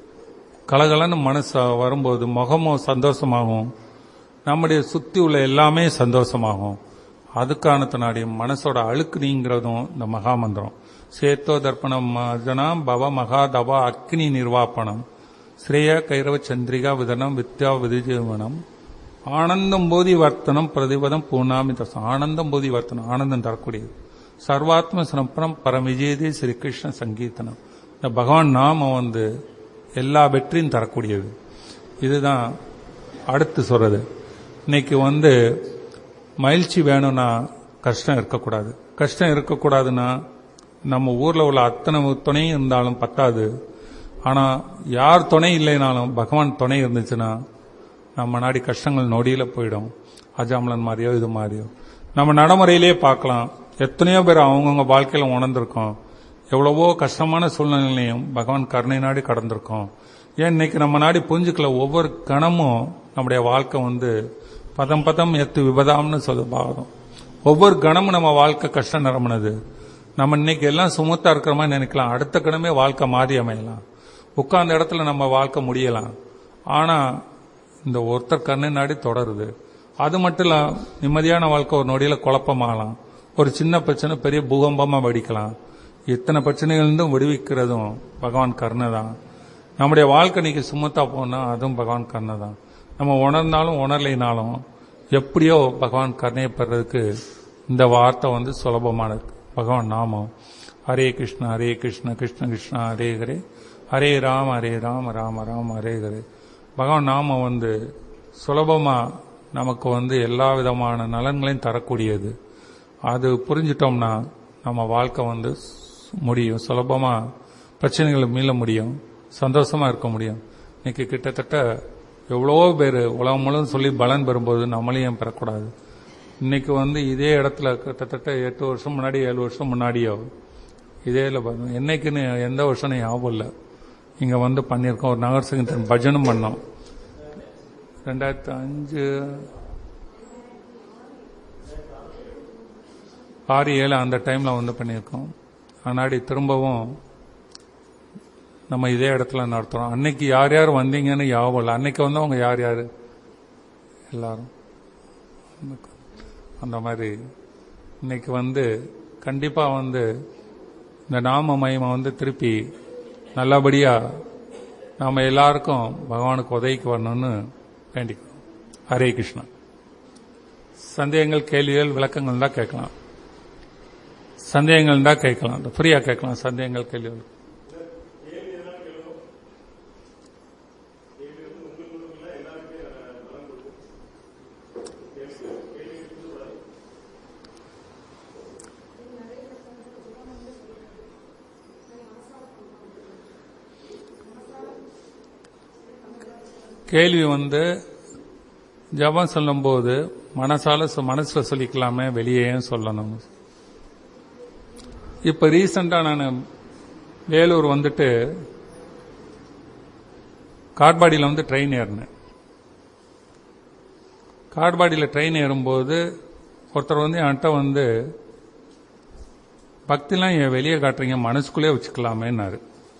கலகலன்னு மனசு வரும்போது முகமும் சந்தோஷமாகும் நம்முடைய சுத்தி உள்ள எல்லாமே சந்தோஷமாகும் அதுக்கானத்தினாடி மனசோட அழுக்கு நீங்கிறதும் இந்த மகாமந்திரம் சேத்தோ தர்ப்பணம் மஜனா பவ மகா தவா அக்னி நிர்வாபணம் ஸ்ரேய கைரவ சந்திரிகா விதனம் வித்யா விதிஜீவனம் ஆனந்தம் போதி வர்த்தனம் பிரதிபதம் பூர்ணாமி தசம் ஆனந்தம் போதி வர்த்தனம் ஆனந்தம் தரக்கூடியது சர்வாத்ம சமப்பரம் பரமிஜேதி ஸ்ரீ கிருஷ்ண சங்கீதனம் இந்த பகவான் நாம வந்து எல்லா வெற்றியும் தரக்கூடியது இதுதான் அடுத்து சொல்றது இன்னைக்கு வந்து மகிழ்ச்சி வேணும்னா கஷ்டம் இருக்கக்கூடாது கஷ்டம் இருக்கக்கூடாதுன்னா நம்ம ஊர்ல உள்ள அத்தனை துணையும் இருந்தாலும் பத்தாது ஆனா யார் துணை இல்லைனாலும் பகவான் துணை இருந்துச்சுன்னா நம்ம நாடி கஷ்டங்கள் நொடியில போயிடும் அஜாமலன் மாதிரியோ இது மாதிரியோ நம்ம நடைமுறையிலே பார்க்கலாம் எத்தனையோ பேர் அவங்கவுங்க வாழ்க்கையில உணர்ந்திருக்கோம் எவ்வளவோ கஷ்டமான சூழ்நிலையும் பகவான் கருணை நாடி கடந்திருக்கோம் ஏன் இன்னைக்கு நம்ம நாடி புரிஞ்சுக்கல ஒவ்வொரு கணமும் நம்முடைய வாழ்க்கை வந்து பதம் பதம் எத்து விபதாம்னு சொல்லு பாகம் ஒவ்வொரு கணமும் நம்ம வாழ்க்கை கஷ்டம் நிரம்பினது நம்ம இன்னைக்கு எல்லாம் சுமத்தா இருக்கிற மாதிரி நினைக்கலாம் அடுத்த கணமே வாழ்க்கை மாறி அமையலாம் உட்கார்ந்த இடத்துல நம்ம வாழ்க்கை முடியலாம் ஆனா இந்த ஒருத்தர் கண்ணை நாடி தொடருது அது மட்டும் இல்ல நிம்மதியான வாழ்க்கை ஒரு நொடியில குழப்பமாகலாம் ஒரு சின்ன பிரச்சனை பெரிய பூகம்பமா வெடிக்கலாம் இத்தனை பிரச்சனைகளிலிருந்தும் விடுவிக்கிறதும் பகவான் கருணை தான் நம்முடைய வாழ்க்கை இன்னைக்கு சுமத்தா போனா அதுவும் பகவான் கருணை தான் நம்ம உணர்ந்தாலும் உணரலைனாலும் எப்படியோ பகவான் கருணையை பெறதுக்கு இந்த வார்த்தை வந்து சுலபமானது பகவான் நாமம் ஹரே கிருஷ்ண ஹரே கிருஷ்ண கிருஷ்ண கிருஷ்ண ஹரே ஹரே ஹரே ராம் ஹரே ராம் ராம ராம் ஹரே ஹரே பகவான் நாம வந்து சுலபமா நமக்கு வந்து எல்லா விதமான நலன்களையும் தரக்கூடியது அது புரிஞ்சிட்டோம்னா நம்ம வாழ்க்கை வந்து முடியும் சுலபமா பிரச்சனைகளை மீள முடியும் சந்தோஷமா இருக்க முடியும் இன்னைக்கு கிட்டத்தட்ட எவ்வளவோ பேர் உலகம் முழுவதும் சொல்லி பலன் பெறும்போது நம்மளையும் பெறக்கூடாது இன்னைக்கு வந்து இதே இடத்துல கிட்டத்தட்ட எட்டு வருஷம் முன்னாடி ஏழு வருஷம் முன்னாடியோ இதே இல்லை பாருங்க என்னைக்குன்னு எந்த வருஷம் ஞாபகம் இல்லை இங்க வந்து பண்ணியிருக்கோம் ஒரு நகர் சங்கத்தின் பஜனும் பண்ணோம் ரெண்டாயிரத்தி அஞ்சு ஆறு ஏழு அந்த டைம்ல வந்து பண்ணியிருக்கோம் முன்னாடி திரும்பவும் நம்ம இதே இடத்துல நடத்துறோம் அன்னைக்கு யார் யார் வந்தீங்கன்னு ஞாபகம் இல்லை அன்னைக்கு வந்தவங்க யார் யார் எல்லாரும் அந்த மாதிரி இன்னைக்கு வந்து கண்டிப்பா வந்து இந்த நாம மகிமை வந்து திருப்பி நல்லபடியா நாம எல்லாருக்கும் பகவானுக்கு உதவிக்கு வரணும்னு வேண்டிக்கிறோம் ஹரே கிருஷ்ணா சந்தேகங்கள் கேள்விகள் விளக்கங்கள் தான் கேட்கலாம் சந்தேகங்கள் தான் கேட்கலாம் ஃப்ரீயா கேட்கலாம் சந்தேகங்கள் கேள்விகள் கேள்வி வந்து ஜபம் சொல்லும்போது மனசால சொ- மனசுல சொல்லிக்கலாமே வெளியேயும் சொல்லணும் இப்ப ரீசெண்டா நான் வேலூர் வந்துட்டு காட்பாடியில் வந்து ட்ரெயின் ஏறினேன் காட்பாடியில் ட்ரெயின் ஏறும்போது ஒருத்தர் வந்து என்கிட்ட வந்து பக்திலாம் ஏன் வெளியே காட்டுறீங்க மனசுக்குள்ளே வச்சுக்கலாமேன்னாரு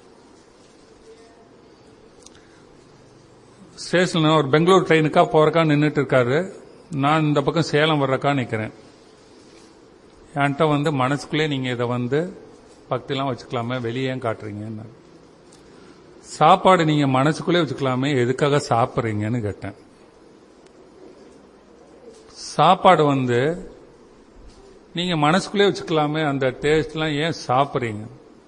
ஸ்டேஷன்ல ஒரு பெங்களூர் ட்ரெயினுக்கா போறக்கா நின்றுட்டு இருக்காரு நான் இந்த பக்கம் சேலம் வர்றக்கா நிக்கிறேன் என்கிட்ட வந்து மனசுக்குள்ளே நீங்க இதை வந்து பக்திலாம் வச்சுக்கலாமே வெளியே ஏன் காட்டுறீங்கன்னு சாப்பாடு நீங்க மனசுக்குள்ளே வச்சுக்கலாமே எதுக்காக சாப்பிட்றீங்கன்னு கேட்டேன் சாப்பாடு வந்து நீங்க மனசுக்குள்ளே வச்சுக்கலாமே அந்த டேஸ்ட்லாம் ஏன் சாப்பிட்றீங்க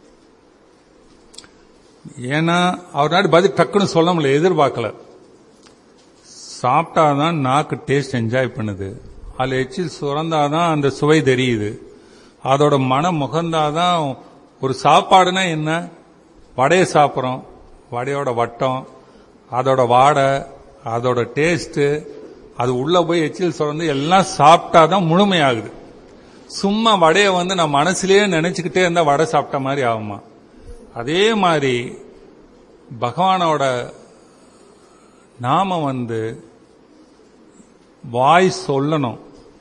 ஏன்னா அவர் நாடு பதில் டக்குன்னு சொல்ல முடியல எதிர்பார்க்கல சாப்பிட்டாதான் நாக்கு டேஸ்ட் என்ஜாய் பண்ணுது அதில் எச்சில் சுரந்தாதான் அந்த சுவை தெரியுது அதோட மனம் முகந்தாதான் ஒரு சாப்பாடுனா என்ன வடையை சாப்பிட்றோம் வடையோட வட்டம் அதோட வாடை அதோட டேஸ்ட் அது உள்ள போய் எச்சில் சுரந்து எல்லாம் சாப்பிட்டாதான் முழுமையாகுது சும்மா வடையை வந்து நான் மனசுலயே நினைச்சுக்கிட்டே இருந்தா வடை சாப்பிட்ட மாதிரி ஆகுமா அதே மாதிரி பகவானோட நாம வந்து வாய் சொல்லணும்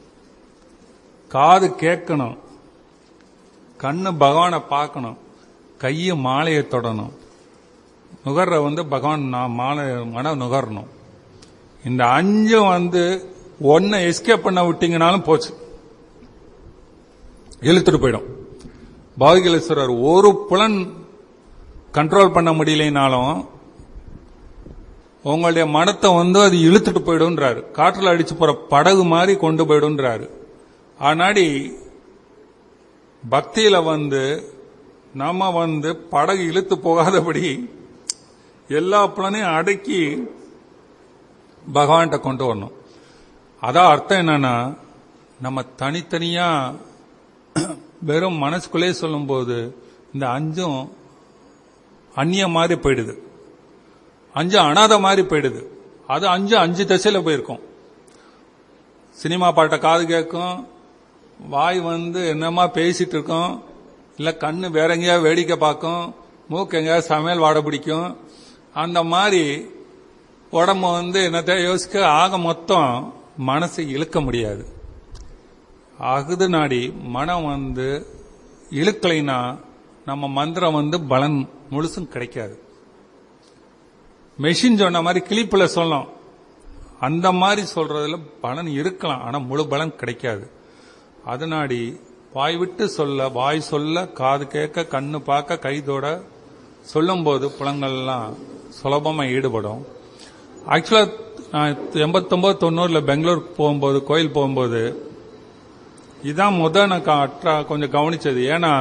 காது கேட்கணும் கண்ணு பகவானை பார்க்கணும் கையை மாலையை தொடணும் நுகர்ற வந்து பகவான் நான் மாலை மன நுகரணும் இந்த அஞ்சும் வந்து ஒன்னை எஸ்கேப் பண்ண விட்டீங்கனாலும் போச்சு இழுத்துட்டு போயிடும் பாகிலேஸ்வரர் ஒரு புலன் கண்ட்ரோல் பண்ண முடியலைனாலும் உங்களுடைய மனத்தை வந்து அது இழுத்துட்டு போயிடும்ன்றாரு காற்றுல அடிச்சு போற படகு மாதிரி கொண்டு போயிடும்ன்றாரு ஆனாடி பக்தியில வந்து நம்ம வந்து படகு இழுத்து போகாதபடி எல்லா புலனையும் அடக்கி பகவான்கிட்ட கொண்டு வரணும் அதான் அர்த்தம் என்னன்னா நம்ம தனித்தனியா வெறும் மனசுக்குள்ளே சொல்லும்போது இந்த அஞ்சும் அந்நிய மாதிரி போயிடுது அஞ்சு அனாத மாதிரி போயிடுது அது அஞ்சு அஞ்சு திசையில போயிருக்கும் சினிமா பாட்டை காது கேட்கும் வாய் வந்து என்னமா பேசிட்டு இருக்கும் இல்ல கண்ணு வேற எங்கேயாவது வேடிக்கை பார்க்கும் மூக்கு எங்கேயாவது சமையல் வாட பிடிக்கும் அந்த மாதிரி உடம்பு வந்து என்னத்தை யோசிக்க ஆக மொத்தம் மனசை இழுக்க முடியாது அகுது நாடி மனம் வந்து இழுக்கலைன்னா நம்ம மந்திரம் வந்து பலன் முழுசும் கிடைக்காது மெஷின் சொன்ன மாதிரி கிளிப்புல சொல்லும் அந்த மாதிரி சொல்றதுல பலன் இருக்கலாம் ஆனா முழு பலன் கிடைக்காது அதனாடி வாய் விட்டு சொல்ல வாய் சொல்ல காது கேட்க கண்ணு பார்க்க கைதோட சொல்லும்போது புலங்கள்லாம் சுலபமா ஈடுபடும் ஆக்சுவலா நான் எண்பத்தொன்பது தொண்ணூறுல பெங்களூர் போகும்போது கோயில் போகும்போது இதான் முத நான் அற்றா கொஞ்சம் கவனிச்சது ஏன்னா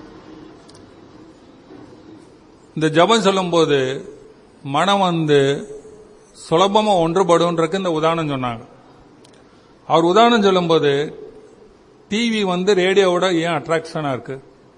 இந்த ஜபம் சொல்லும்போது மனம் வந்து சுலபமா ஒன்றுபடும்ன்றக்கு இந்த உதாரணம் சொன்னாங்க அவர் உதாரணம் சொல்லும்போது டிவி வந்து ரேடியோவோட ஏன் அட்ராக்ஷனா இருக்கு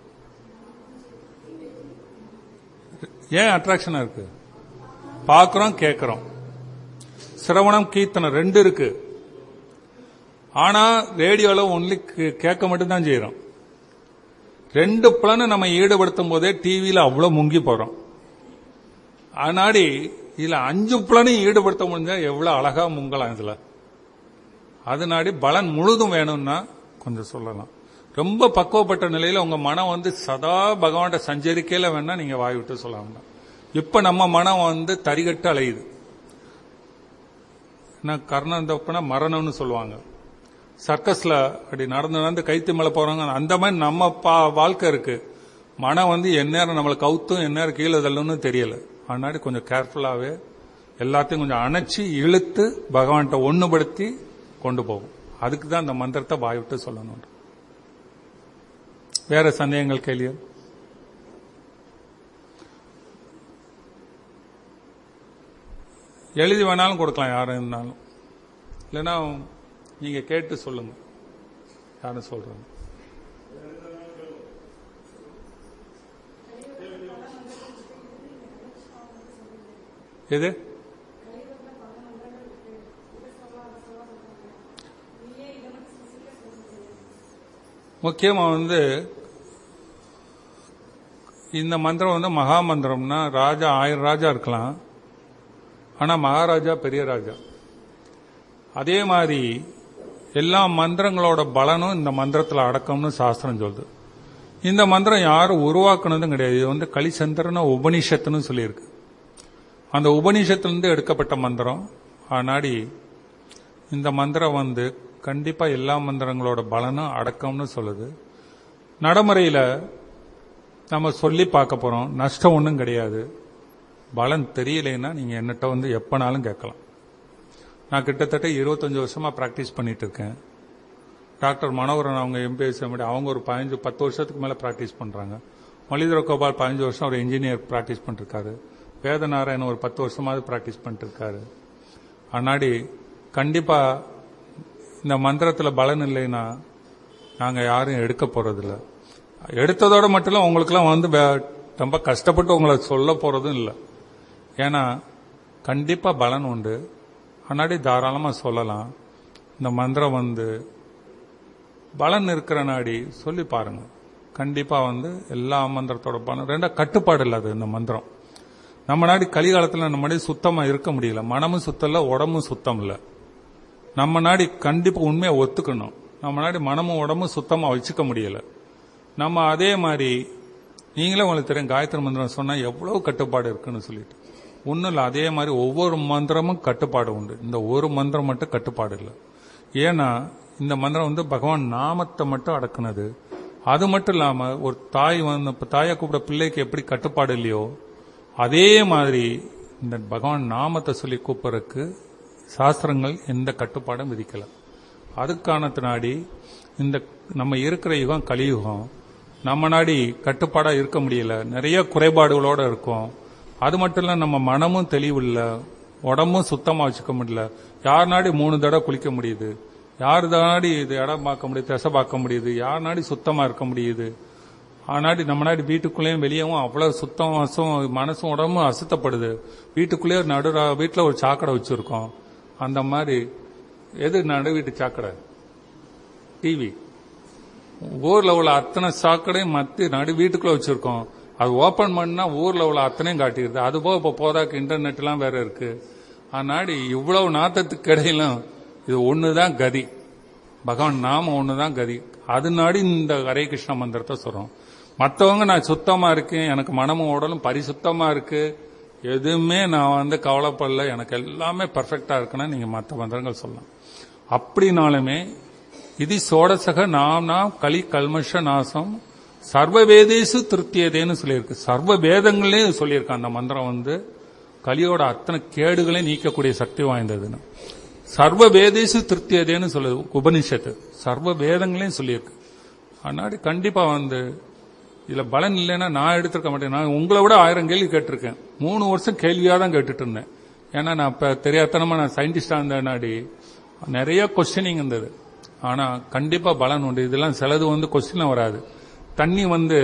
ஏன் அட்ராக்ஷனா இருக்கு பார்க்கிறோம் கேட்கிறோம் சிரவணம் கீர்த்தனம் ரெண்டு இருக்கு ஆனா ரேடியோல ஒன்லி கேட்க மட்டும்தான் செய்யறோம் ரெண்டு புலனை நம்ம ஈடுபடுத்தும் போதே டிவியில அவ்வளவு முங்கி போறோம் ஆனாடி இதுல அஞ்சு புலனையும் ஈடுபடுத்த முடிஞ்சா எவ்வளவு அழகா முங்கலாம் இதுல அதனாடி பலன் முழுதும் வேணும்னா கொஞ்சம் சொல்லலாம் ரொம்ப பக்குவப்பட்ட நிலையில உங்க மனம் வந்து சதா பகவான்கிட்ட சஞ்சரிக்கையில வேணா நீங்க வாய் விட்டு சொல்லலாம் இப்ப நம்ம மனம் வந்து தரிகட்டு அலையுது என்ன கர்ணம் தப்புனா மரணம்னு சொல்லுவாங்க சர்க்கஸ்ல அப்படி நடந்து நடந்து கைத்து மேல போறாங்க அந்த மாதிரி நம்ம பா- வாழ்க்கை இருக்கு மனம் வந்து எந்நேரம் நம்மளை கவுத்தும் எந்நேரம் கீழே தள்ளுன்னு தெரியல அதனாடி கொஞ்சம் கேர்ஃபுல்லாகவே எல்லாத்தையும் கொஞ்சம் அணைச்சி இழுத்து பகவான்கிட்ட ஒண்ணுபடுத்தி கொண்டு போகும் அதுக்கு தான் இந்த மந்திரத்தை வாய் விட்டு சொல்லணும் வேற சந்தேகங்கள் கேள்வி எழுதி வேணாலும் கொடுக்கலாம் யாரும் இருந்தாலும் இல்லைன்னா நீங்க கேட்டு சொல்லுங்க யாரும் சொல்றாங்க எது முக்கியமா வந்து இந்த மந்திரம் வந்து மகா மந்திரம்னா ராஜா ஆயிரம் ராஜா இருக்கலாம் ஆனா மகாராஜா பெரிய ராஜா அதே மாதிரி எல்லா மந்திரங்களோட பலனும் இந்த மந்திரத்தில் அடக்கம்னு சாஸ்திரம் சொல்லுது இந்த மந்திரம் யாரும் உருவாக்குனதும் கிடையாது இது வந்து கலிசந்திரன உபனிஷத்துன்னு சொல்லியிருக்கு அந்த உபனிஷத்திலிருந்து எடுக்கப்பட்ட மந்திரம் ஆனாடி இந்த மந்திரம் வந்து கண்டிப்பா எல்லா மந்திரங்களோட பலனும் அடக்கம்னு சொல்லுது நடைமுறையில நம்ம சொல்லி பார்க்க போறோம் நஷ்டம் ஒன்றும் கிடையாது பலன் தெரியலைன்னா நீங்க என்னட்ட வந்து எப்பனாலும் கேட்கலாம் நான் கிட்டத்தட்ட இருபத்தஞ்சு வருஷமா பிராக்டிஸ் பண்ணிட்டு இருக்கேன் டாக்டர் மனோகரன் அவங்க எம்பிஎஸ் அவங்க ஒரு பதினஞ்சு பத்து வருஷத்துக்கு மேல பிராக்டிஸ் பண்றாங்க மொழிதர கோபால் பதினஞ்சு வருஷம் ஒரு இன்ஜினியர் பிராக்டிஸ் பண்ணிருக்காரு வேதநாராயணன் ஒரு பத்து வருஷமாவது பிராக்டிஸ் பண்ணிட்டு இருக்காரு அன்னாடி கண்டிப்பா இந்த மந்திரத்துல பலன் இல்லைன்னா நாங்க யாரும் எடுக்க போறதில்ல எடுத்ததோட மட்டும் இல்ல உங்களுக்குலாம் வந்து வே- ரொம்ப கஷ்டப்பட்டு உங்களை சொல்ல போறதும் இல்லை ஏன்னா கண்டிப்பா பலன் உண்டு அன்னாடி தாராளமா சொல்லலாம் இந்த மந்திரம் வந்து பலன் இருக்கிற நாடி சொல்லி பாருங்க கண்டிப்பா வந்து எல்லா மந்திரத்தோட பலன் ரெண்டா கட்டுப்பாடு இல்லாது இந்த மந்திரம் நம்ம நாடு கலிகாலத்தில் நம்ம நாடு சுத்தமா இருக்க முடியல மனமும் சுத்தம் இல்ல உடம்பும் சுத்தம் இல்ல நம்ம நாடு கண்டிப்பா உண்மையை ஒத்துக்கணும் நம்ம நாடு மனமும் உடம்பும் சுத்தமா வச்சுக்க முடியல நம்ம அதே மாதிரி நீங்களே உங்களுக்கு தெரியும் காயத்ரி மந்திரம் சொன்னா எவ்வளவு கட்டுப்பாடு இருக்குன்னு சொல்லிட்டு ஒன்றும் இல்லை அதே மாதிரி ஒவ்வொரு மந்திரமும் கட்டுப்பாடு உண்டு இந்த ஒரு மந்திரம் மட்டும் கட்டுப்பாடு இல்லை ஏன்னா இந்த மந்திரம் வந்து பகவான் நாமத்தை மட்டும் அடக்குனது அது மட்டும் இல்லாம ஒரு தாய் வந்து இப்ப தாயை கூப்பிட பிள்ளைக்கு எப்படி கட்டுப்பாடு இல்லையோ அதே மாதிரி இந்த பகவான் நாமத்தை சொல்லி கூப்பிடறதுக்கு சாஸ்திரங்கள் எந்த கட்டுப்பாடும் விதிக்கல அதுக்கான நாடி இந்த நம்ம இருக்கிற யுகம் கலியுகம் நம்ம நாடி கட்டுப்பாடா இருக்க முடியல நிறைய குறைபாடுகளோட இருக்கும் அது மட்டும் இல்ல நம்ம மனமும் தெளிவில்ல உடம்பும் சுத்தமா வச்சுக்க முடியல யார் நாடி மூணு தடவை குளிக்க முடியுது யார் நாடி இது இடம் பார்க்க முடியுது திசை பார்க்க முடியுது யார் நாடி சுத்தமா இருக்க முடியுது ஆனாடி நம்ம நாடி வீட்டுக்குள்ளேயும் வெளியவும் அவ்வளவு சுத்தம் வசம் மனசும் உடம்பும் அசுத்தப்படுது வீட்டுக்குள்ளேயே நடு வீட்டுல ஒரு சாக்கடை வச்சிருக்கோம் அந்த மாதிரி எது நடு வீட்டு சாக்கடை டிவி ஊர்ல உள்ள அத்தனை சாக்கடையும் மத்தி நடு வீட்டுக்குள்ள வச்சிருக்கோம் அது ஓபன் பண்ணா ஊர்ல உள்ள அத்தனையும் காட்டிடுது அது போக இப்ப போதாக்கு இன்டர்நெட் எல்லாம் வேற இருக்கு ஆனாடி இவ்வளவு நாத்தத்துக்கு இடையிலும் இது ஒண்ணுதான் கதி பகவான் நாம ஒண்ணுதான் கதி அதனாடி இந்த ஹரே கிருஷ்ண மந்திரத்தை சொல்றோம் மத்தவங்க நான் சுத்தமா இருக்கேன் எனக்கு மனமும் உடலும் பரிசுத்தமா இருக்கு எதுவுமே நான் வந்து கவலைப்படல எனக்கு எல்லாமே பெர்ஃபெக்டா இருக்குன்னா நீங்க மற்ற மந்திரங்கள் சொல்லலாம் அப்படினாலுமே இது சோடசக நாம் நாம் களி கல்மஷ நாசம் சர்வ வேதேசு திருப்தியதேன்னு சொல்லியிருக்கு சர்வ வேதங்களையும் சொல்லியிருக்கு அந்த மந்திரம் வந்து கலியோட அத்தனை கேடுகளையும் நீக்கக்கூடிய சக்தி வாய்ந்ததுன்னு சர்வ வேதேசு திருப்தியதேன்னு சொல்லுது உபனிஷத்து சர்வ வேதங்களையும் சொல்லியிருக்கு அதனாடி கண்டிப்பா வந்து இதுல பலன் இல்லைன்னா நான் எடுத்திருக்க மாட்டேன் நான் உங்களை விட ஆயிரம் கேள்வி கேட்டிருக்கேன் மூணு வருஷம் கேள்வியா தான் கேட்டுட்டு இருந்தேன் ஏன்னா நான் இப்ப தெரியாதனமா நான் சயின்டிஸ்டா இருந்தேனாடி நிறைய கொஸ்டினிங் இருந்தது ஆனா கண்டிப்பா பலன் உண்டு இதெல்லாம் சிலது வந்து கொஸ்டின் வராது தண்ணி வந்து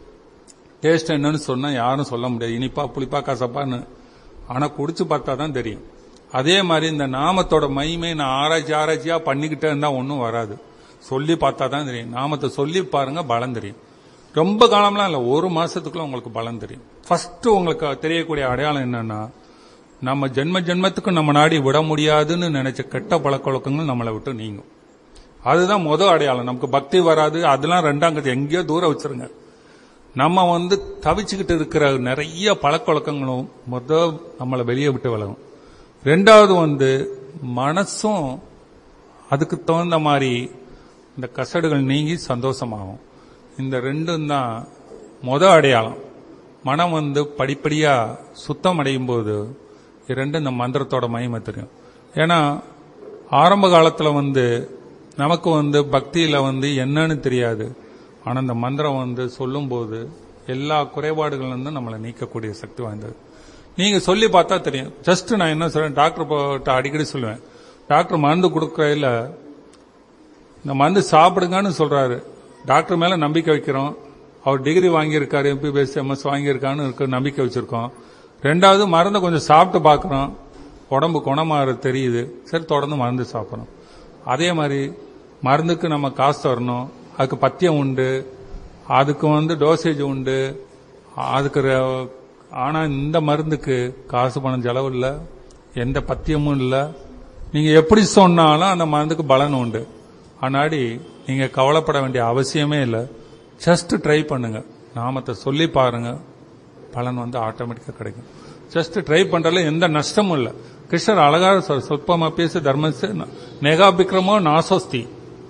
டேஸ்ட் என்னன்னு சொன்னா யாரும் சொல்ல முடியாது இனிப்பா புளிப்பா கசப்பான்னு ஆனா குடிச்சு பார்த்தா தான் தெரியும் அதே மாதிரி இந்த நாமத்தோட மகிமை நான் ஆராய்ச்சி ஆராய்ச்சியா பண்ணிக்கிட்டே இருந்தா ஒன்றும் வராது சொல்லி பார்த்தா தான் தெரியும் நாமத்தை சொல்லி பாருங்க பலம் தெரியும் ரொம்ப காலம்லாம் இல்ல ஒரு மாசத்துக்குள்ள உங்களுக்கு பலம் தெரியும் ஃபர்ஸ்ட் உங்களுக்கு தெரியக்கூடிய அடையாளம் என்னன்னா நம்ம ஜென்ம ஜென்மத்துக்கு நம்ம நாடி விட முடியாதுன்னு நினைச்ச கெட்ட பழக்க வழக்கங்கள் நம்மளை விட்டு நீங்கும் அதுதான் முதல் அடையாளம் நமக்கு பக்தி வராது அதெல்லாம் ரெண்டாம் கதி எங்கேயோ தூரம் வச்சிருங்க நம்ம வந்து தவிச்சுக்கிட்டு இருக்கிற நிறைய பழக்க வழக்கங்களும் முத நம்மளை வெளியே விட்டு விலகும் ரெண்டாவது வந்து மனசும் அதுக்கு தகுந்த மாதிரி இந்த கசடுகள் நீங்கி சந்தோஷமாகும் இந்த ரெண்டும் தான் முத அடையாளம் மனம் வந்து படிப்படியா சுத்தம் அடையும் போது இரண்டு இந்த மந்திரத்தோட மகிமை தெரியும் ஏன்னா ஆரம்ப காலத்துல வந்து நமக்கு வந்து பக்தியில வந்து என்னன்னு தெரியாது ஆனா இந்த மந்திரம் வந்து சொல்லும்போது எல்லா குறைபாடுகள் வந்து நம்மளை நீக்கக்கூடிய சக்தி வாய்ந்தது நீங்க சொல்லி பார்த்தா தெரியும் ஜஸ்ட் நான் என்ன சொல்றேன் டாக்டர் கிட்ட அடிக்கடி சொல்லுவேன் டாக்டர் மருந்து கொடுக்கறதுல இந்த மருந்து சாப்பிடுங்கன்னு சொல்றாரு டாக்டர் மேல நம்பிக்கை வைக்கிறோம் அவர் டிகிரி வாங்கியிருக்காரு எம்பிபிஎஸ் எம்எஸ் வாங்கியிருக்கான்னு இருக்க நம்பிக்கை வச்சிருக்கோம் ரெண்டாவது மருந்தை கொஞ்சம் சாப்பிட்டு பார்க்குறோம் உடம்பு குணமாற தெரியுது சரி தொடர்ந்து மருந்து சாப்பிட்றோம் அதே மாதிரி மருந்துக்கு நம்ம காசு தரணும் அதுக்கு பத்தியம் உண்டு அதுக்கு வந்து டோசேஜ் உண்டு அதுக்கு ர- ஆனா இந்த மருந்துக்கு காசு பணம் செலவு இல்லை எந்த பத்தியமும் இல்லை நீங்க எப்படி சொன்னாலும் அந்த மருந்துக்கு பலன் உண்டு ஆனாடி நீங்க கவலைப்பட வேண்டிய அவசியமே இல்லை ஜஸ்ட் ட்ரை பண்ணுங்க நாமத்தை சொல்லி பாருங்க பலன் வந்து ஆட்டோமேட்டிக்கா கிடைக்கும் ஜஸ்ட் ட்ரை பண்றதுல எந்த நஷ்டமும் இல்லை கிருஷ்ணர் அழகா சொல் சொற்பமா பேசு தர்மசு நெகாபிக்ரமோ நாசோஸ்தி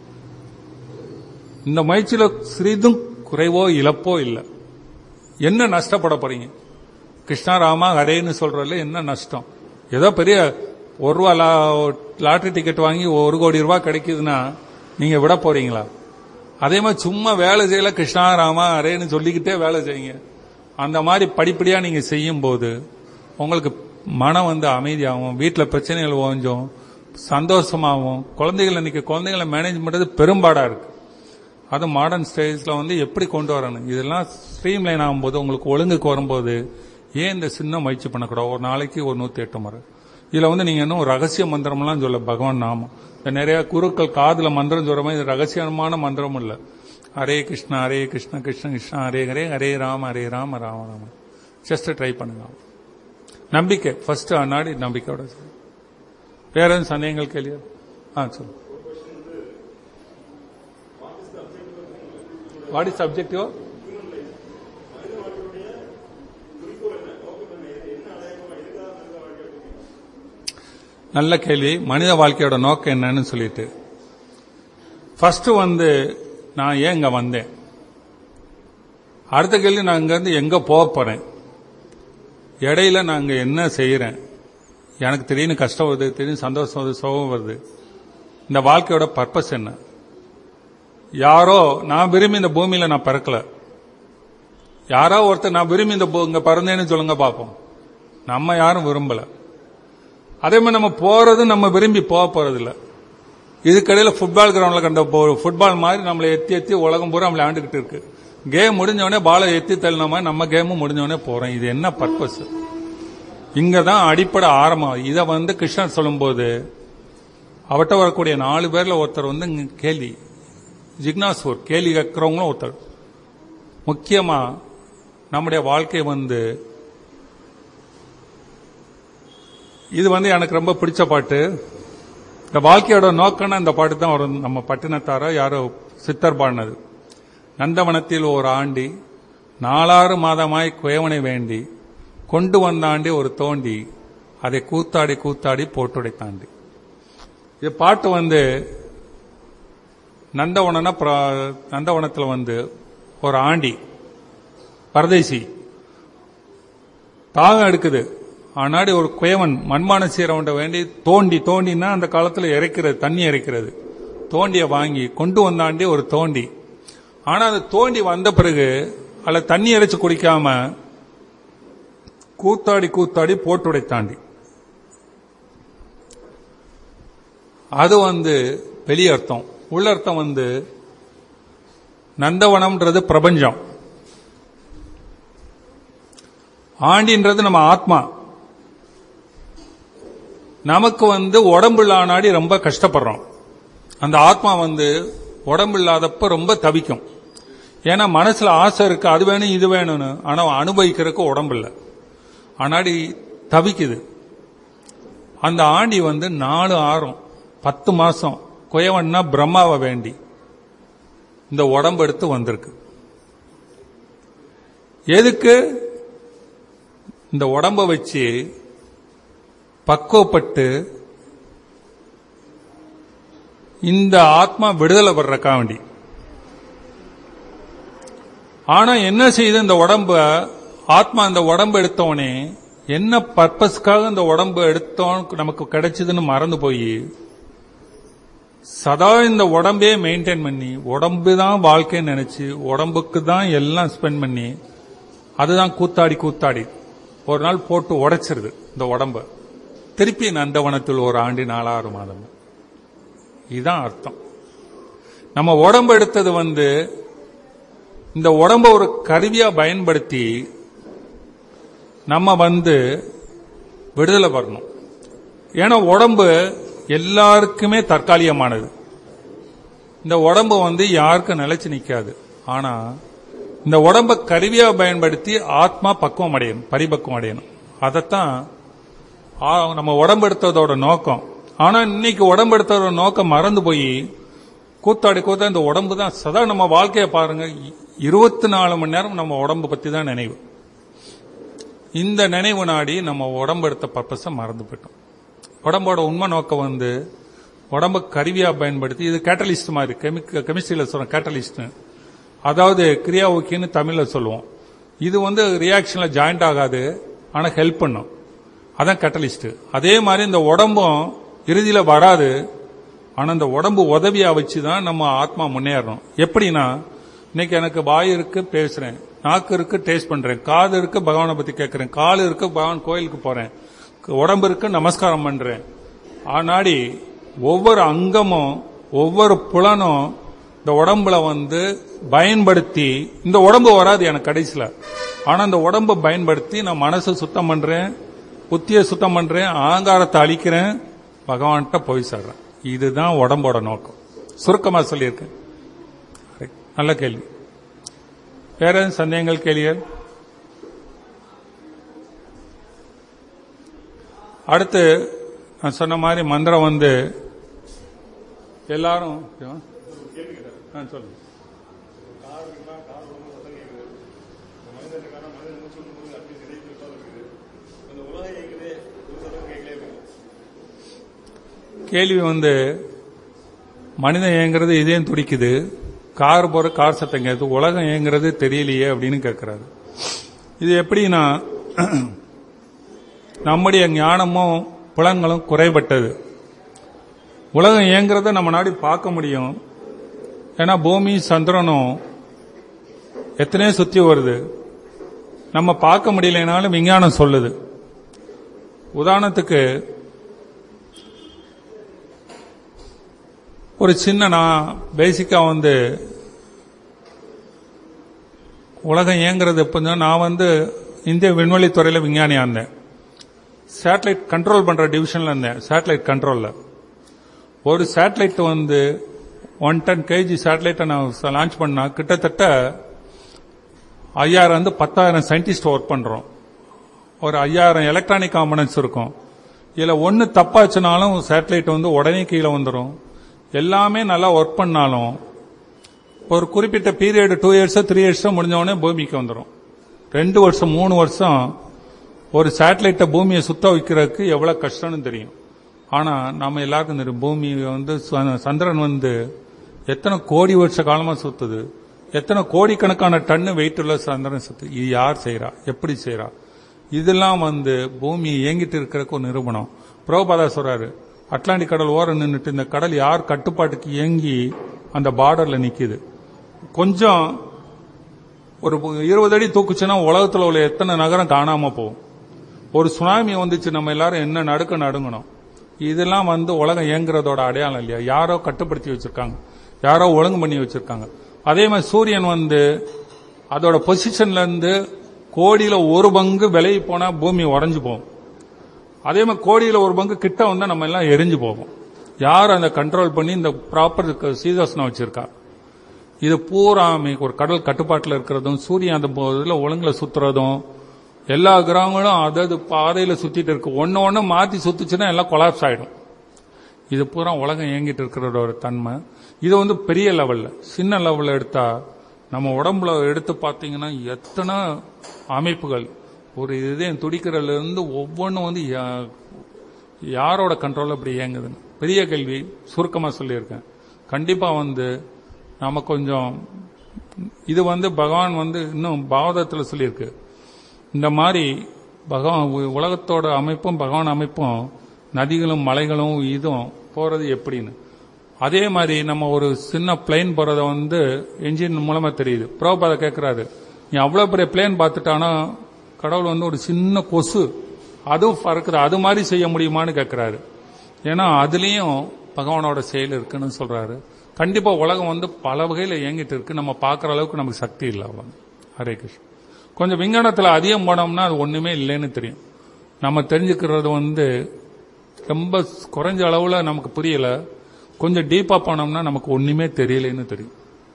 இந்த முயற்சியில சிறிதும் குறைவோ இழப்போ இல்லை என்ன நஷ்டப்பட போறீங்க கிருஷ்ணா ராமா ஹரேன்னு சொல்றதுல என்ன நஷ்டம் ஏதோ பெரிய ஒரு ரூபா லா- லாட்டரி டிக்கெட் வாங்கி ஒரு கோடி ரூபாய் கிடைக்குதுன்னா நீங்க விட போறீங்களா அதே மாதிரி சும்மா வேலை செய்யல கிருஷ்ணா ராமா ஹரேன்னு சொல்லிக்கிட்டே வேலை செய்யுங்க அந்த மாதிரி படிப்படியா நீங்க செய்யும் போது உங்களுக்கு மனம் வந்து அமைதியாகும் வீட்டுல பிரச்சனைகள் ஓஞ்சும் சந்தோஷமாகும் குழந்தைகள் இன்னைக்கு குழந்தைகளை மேனேஜ் பண்றது பெரும்பாடா இருக்கு அது மாடர்ன் ஸ்டேஜ்ல வந்து எப்படி கொண்டு வரணும் இதெல்லாம் ஸ்ட்ரீம் லைன் ஆகும்போது உங்களுக்கு ஒழுங்குக்கு வரும்போது ஏன் இந்த சின்ன முயற்சி பண்ணக்கூடாது ஒரு நாளைக்கு ஒரு நூத்தி எட்டு முறை இதுல வந்து நீங்க இன்னும் ரகசிய மந்திரம்லாம் சொல்ல பகவான் நாமம் இந்த நிறைய குருக்கள் காதுல மந்திரம் சொல்ற மாதிரி இது ரகசியமான மந்திரம் இல்ல ஹரே கிருஷ்ணா ஹரே கிருஷ்ண கிருஷ்ண கிருஷ்ணா ஹரே ஹரே ஹரே ராம ஹரே ராம ராம ராம ஜஸ்ட் ட்ரை பண்ணுங்க நம்பிக்கை ஃபர்ஸ்ட் அன்னாடி நம்பிக்கையோட செய்யுங்க. வேற எதுவும் சந்தேகங்கள் கேள்வி ஆ சொல்லு வாட் இஸ் சப்ஜெக்டிவ் நல்ல கேள்வி மனித வாழ்க்கையோட நோக்கம் என்னன்னு சொல்லிட்டு ஃபர்ஸ்ட் வந்து நான் ஏன் இங்க வந்தேன் அடுத்த கேள்வி நான் இங்க இருந்து எங்க போக போறேன் இடையில நான் இங்க என்ன செய்யறேன் எனக்கு திடீர்னு கஷ்டம் வருது திடீர்னு சந்தோஷம் வருது சோகம் வருது இந்த வாழ்க்கையோட பர்பஸ் என்ன யாரோ நான் விரும்பி இந்த பூமியில நான் பிறக்கல யாரோ ஒருத்தர் நான் விரும்பி இந்த பூ- இங்க பிறந்தேன்னு சொல்லுங்க பார்ப்போம் நம்ம யாரும் விரும்பல அதே மாதிரி நம்ம போறது நம்ம விரும்பி போக போறது இல்ல இதுக்கடையில ஃபுட்பால் கிரவுண்ட்ல கண்ட ஃபுட்பால் மாதிரி நம்மளை எத்தி எத்தி உலகம் பூரா நம்மளை ஆண்டுகிட்டு இருக்கு கேம் முடிஞ்ச உடனே பாலை எத்தி தள்ளின மாதிரி நம்ம கேமும் முடிஞ்ச உடனே போறோம் இது என்ன பர்பஸ் இங்க தான் அடிப்படை ஆரம்பம் இதை வந்து கிருஷ்ணர் சொல்லும்போது அவட்ட வரக்கூடிய நாலு பேர்ல ஒருத்தர் வந்து இங்க கேள்வி ஜிக்னாசூர் கேள்வி கேட்கிறவங்களும் ஒருத்தர் முக்கியமா நம்முடைய வாழ்க்கை வந்து இது வந்து எனக்கு ரொம்ப பிடிச்ச பாட்டு இந்த வாழ்க்கையோட நோக்கம்னா இந்த பாட்டு தான் வரும் நம்ம பட்டினத்தாரோ யாரோ சித்தர் பாடினது நந்தவனத்தில் ஒரு ஆண்டி நாலாறு மாதமாய் குயவனை வேண்டி கொண்டு வந்தாண்டி ஒரு தோண்டி அதை கூத்தாடி கூத்தாடி போட்டுடை தாண்டி இது பாட்டு வந்து நந்தவனம்னா பிர- நந்தவனத்துல வந்து ஒரு ஆண்டி பரதேசி தாகம் எடுக்குது ஆனாடி ஒரு குயவன் மண்மான சீரவண்ட வேண்டி தோண்டி தோண்டினா அந்த காலத்துல இறைக்கிறது தண்ணி இறைக்கிறது தோண்டிய வாங்கி கொண்டு வந்தாண்டி ஒரு தோண்டி ஆனா அது தோண்டி வந்த பிறகு அதுல தண்ணி இறைச்சு குடிக்காம கூத்தாடி கூத்தாடி போட்டுடை தாண்டி அது வந்து வெளி அர்த்தம் உள்ளர்த்தம் வந்து நந்தவனம்ன்றது பிரபஞ்சம் ஆண்டின்றது நம்ம ஆத்மா நமக்கு வந்து உடம்பு இல்லானாடி ரொம்ப கஷ்டப்படுறோம் அந்த ஆத்மா வந்து உடம்பு இல்லாதப்ப ரொம்ப தவிக்கும் ஏன்னா மனசுல ஆசை இருக்கு அது வேணும் இது வேணும்னு ஆனா அனுபவிக்கிறதுக்கு உடம்பு இல்லை ஆனாடி தவிக்குது அந்த ஆண்டி வந்து நாலு ஆறும் பத்து மாசம் குயவன்னா பிரம்மாவை வேண்டி இந்த உடம்பு எடுத்து வந்திருக்கு எதுக்கு இந்த உடம்ப வச்சு பக்குவப்பட்டு இந்த ஆத்மா விடுதலை படுறக்கா வேண்டி ஆனா என்ன செய்யுது இந்த உடம்ப ஆத்மா இந்த உடம்பு எடுத்தோடனே என்ன பர்பஸ்க்காக இந்த உடம்பு எடுத்தோம் நமக்கு கிடைச்சதுன்னு மறந்து போய் சதா இந்த உடம்பே மெயின்டைன் பண்ணி உடம்பு தான் வாழ்க்கைன்னு நினைச்சு உடம்புக்கு தான் எல்லாம் ஸ்பெண்ட் பண்ணி அதுதான் கூத்தாடி கூத்தாடி ஒரு நாள் போட்டு உடைச்சிருது இந்த உடம்ப திருப்பி நந்தவனத்தில் ஒரு ஆண்டு நாலாறு மாதம் இதுதான் அர்த்தம் நம்ம உடம்பு எடுத்தது வந்து இந்த உடம்ப ஒரு கருவியா பயன்படுத்தி நம்ம வந்து விடுதலை வரணும் ஏன்னா உடம்பு எல்லாருக்குமே தற்காலிகமானது இந்த உடம்பு வந்து யாருக்கும் நிலைச்சு நிக்காது ஆனா இந்த உடம்ப கருவியா பயன்படுத்தி ஆத்மா பக்குவம் அடையணும் பரிபக்குவம் அடையணும் அதைத்தான் ஆ, நம்ம உடம்பு எடுத்ததோட நோக்கம் ஆனா இன்னைக்கு உடம்பு எடுத்ததோட நோக்கம் மறந்து போய் கூத்தாடி கூத்தா இந்த உடம்பு தான் சதா நம்ம வாழ்க்கையை பாருங்க இருபத்தி நாலு மணி நேரம் நம்ம உடம்பு பத்தி தான் நினைவு இந்த நினைவு நாடி நம்ம உடம்பு எடுத்த பர்பஸை மறந்து போயிட்டோம் உடம்போட உண்மை நோக்கம் வந்து உடம்ப கருவியா பயன்படுத்தி இது கேட்டலிஸ்ட் மாதிரி கெமிக்க கெமிஸ்ட்ரியில சொல்றோம் கேட்டலிஸ்ட் அதாவது கிரியா ஊக்கின்னு தமிழ்ல சொல்லுவோம் இது வந்து ரியாக்ஷன்ல ஜாயிண்ட் ஆகாது ஆனா ஹெல்ப் பண்ணும் அதான் கேட்டலிஸ்ட் அதே மாதிரி இந்த உடம்பும் இறுதியில வராது ஆனா இந்த உடம்பு உதவியா வச்சு தான் நம்ம ஆத்மா முன்னேறணும் எப்படின்னா இன்னைக்கு எனக்கு வாய் இருக்கு பேசுறேன் நாக்கு இருக்கு டேஸ்ட் பண்றேன் காது இருக்கு பகவானை பத்தி கேட்கறேன் கால் இருக்கு பகவான் கோயிலுக்கு போறேன் உடம்பு இருக்கு நமஸ்காரம் பண்றேன் ஆனாடி ஒவ்வொரு அங்கமும் ஒவ்வொரு புலனும் இந்த உடம்புல வந்து பயன்படுத்தி இந்த உடம்பு வராது எனக்கு கடைசியில ஆனா இந்த உடம்பை பயன்படுத்தி நான் மனசை சுத்தம் பண்றேன் புத்தியை சுத்தம் பண்றேன் அகங்காரத்தை அழிக்கிறேன் பகவான்கிட்ட போய் சேர்றேன் இதுதான் உடம்போட நோக்கம் சுருக்கமா சொல்லியிருக்கேன் Correct. நல்ல கேள்வி வேற எதுவும் சந்தேகங்கள் கேள்விகள் அடுத்து நான் சொன்ன மாதிரி மந்திரம் வந்து எல்லாரும் ஆ, சொல்லுங்க கேள்வி வந்து மனிதன் இயங்குறது இதயம் துடிக்குது கார் போற கார் சத்தம் கேட்குது உலகம் இயங்குறது தெரியலையே அப்படின்னு கேட்கிறாரு இது எப்படின்னா நம்முடைய ஞானமும் புலன்களும் குறைபட்டது உலகம் இயங்குறத நம்ம நாடி பார்க்க முடியும் ஏன்னா பூமி சந்திரனும் எத்தனையோ சுத்தி வருது நம்ம பார்க்க முடியலைனாலும் விஞ்ஞானம் சொல்லுது உதாரணத்துக்கு ஒரு சின்ன நான் பேசிக்கா வந்து உலகம் இயங்குறது எப்போ நான் வந்து இந்திய விண்வெளி துறையில விஞ்ஞானியா இருந்தேன் சேட்டலைட் கண்ட்ரோல் பண்ற டிவிஷன்ல இருந்தேன் சேட்டலைட் கண்ட்ரோல்ல ஒரு சேட்டலைட் வந்து ஒன் டன் கேஜி சேட்டலைட்டை நான் லான்ச் பண்ணா கிட்டத்தட்ட ஐயாயிரம் வந்து பத்தாயிரம் சயின்டிஸ்ட் ஒர்க் பண்றோம் ஒரு ஐயாயிரம் எலக்ட்ரானிக் காம்பனன்ட்ஸ் இருக்கும் இதுல ஒன்னு தப்பாச்சுனாலும் சேட்டலைட் வந்து உடனே கீழே வந்துடும் எல்லாமே நல்லா ஒர்க் பண்ணாலும் ஒரு குறிப்பிட்ட பீரியட் டூ இயர்ஸோ த்ரீ இயர்ஸோ முடிஞ்ச உடனே பூமிக்கு வந்துடும் ரெண்டு வருஷம் மூணு வருஷம் ஒரு சேட்டலைட்டை பூமியை சுத்த வைக்கிறதுக்கு எவ்வளவு கஷ்டம்னு தெரியும் ஆனா நாம எல்லாருக்கும் தெரியும் பூமி வந்து ச- சந்திரன் வந்து எத்தனை கோடி வருஷ காலமா சுத்துது எத்தனை கோடிக்கணக்கான டன்னு வெயிட் உள்ள சந்திரன் சுத்து இது யார் செய்றா எப்படி செய்றா இதெல்லாம் வந்து பூமி இயங்கிட்டு இருக்கிறதுக்கு ஒரு நிரூபணம் பிரபுபாதா சொல்றாரு அட்லாண்டிக் கடல் ஓரம் நின்னுட்டு இந்த கடல் யார் கட்டுப்பாட்டுக்கு இயங்கி அந்த பார்டர்ல நிக்குது கொஞ்சம் ஒரு இருபது அடி தூக்குச்சுன்னா உலகத்துல உள்ள எத்தனை நகரம் காணாம போகும் ஒரு சுனாமி வந்துச்சு நம்ம எல்லாரும் என்ன நடுக்க நடுங்கணும் இதெல்லாம் வந்து உலகம் இயங்குறதோட அடையாளம் இல்லையா யாரோ கட்டுப்படுத்தி வச்சிருக்காங்க யாரோ ஒழுங்கு பண்ணி வச்சிருக்காங்க அதே மாதிரி சூரியன் வந்து அதோட பொசிஷன்ல இருந்து கோடியில ஒரு பங்கு விலகி போனா பூமி உறைஞ்சு போகும் அதே மாதிரி கோடியில ஒரு பங்கு கிட்ட வந்தா நம்ம எல்லாம் எரிஞ்சு போகும் யார் அந்த கண்ட்ரோல் பண்ணி இந்த ப்ராப்பர் சீதோஷனம் வச்சிருக்கா இது பூராமே ஒரு கடல் கட்டுப்பாட்டில் இருக்கிறதும் சூரியன் அந்த போதுல ஒழுங்குல சுத்துறதும் எல்லா கிரகங்களும் அதது பாதையில சுத்திட்டு இருக்கு ஒன்னு ஒன்னு மாத்தி சுத்துச்சுன்னா எல்லாம் கொலாப்ஸ் ஆயிடும் இது பூரா உலகம் இயங்கிட்டு இருக்கிறதோட தன்மை இது வந்து பெரிய லெவல்ல சின்ன லெவல்ல எடுத்தா நம்ம உடம்புல எடுத்து பார்த்தீங்கன்னா எத்தனை அமைப்புகள் ஒரு இதயம் துடிக்கிறதுல இருந்து ஒவ்வொன்றும் வந்து யா- யாரோட கண்ட்ரோல் அப்படி இயங்குதுன்னு பெரிய கேள்வி சுருக்கமா சொல்லியிருக்கேன் கண்டிப்பா வந்து நாம கொஞ்சம் இது வந்து பகவான் வந்து இன்னும் பாவதத்தில் சொல்லியிருக்கு இந்த மாதிரி பகவான் உ- உலகத்தோட அமைப்பும் பகவான் அமைப்பும் நதிகளும் மலைகளும் இதுவும் போறது எப்படின்னு அதே மாதிரி நம்ம ஒரு சின்ன பிளேன் போறத வந்து என்ஜின் மூலமா தெரியுது பிரபுபாத கேட்கிறாரு நீ அவ்வளவு பெரிய பிளேன் பார்த்துட்டானா கடவுள் வந்து ஒரு சின்ன கொசு அதுவும் பறக்குது அது மாதிரி செய்ய முடியுமான்னு கேட்கிறாரு ஏன்னா அதுலயும் பகவானோட செயல் இருக்குன்னு சொல்றாரு கண்டிப்பா உலகம் வந்து பல வகையில இயங்கிட்டு இருக்கு நம்ம பார்க்குற அளவுக்கு நமக்கு சக்தி இல்லை அவ்வளவு ஹரே கிருஷ்ணன் கொஞ்சம் விஞ்ஞானத்துல அதிகம் போனோம்னா அது ஒண்ணுமே இல்லைன்னு தெரியும் நம்ம தெரிஞ்சுக்கிறது வந்து ரொம்ப குறைஞ்ச அளவுல நமக்கு புரியல கொஞ்சம் டீப்பா போனோம்னா நமக்கு ஒண்ணுமே தெரியலன்னு தெரியும்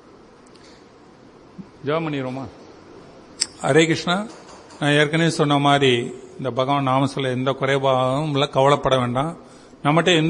ஜெபம் பண்ணிடுவோமா ஹரே கிருஷ்ணா நான் ஏற்கனவே சொன்ன மாதிரி இந்த பகவான் நாம சொல்ல எந்த குறைபாடும் இல்லை கவலைப்பட வேண்டாம் நம்மகிட்ட எந்த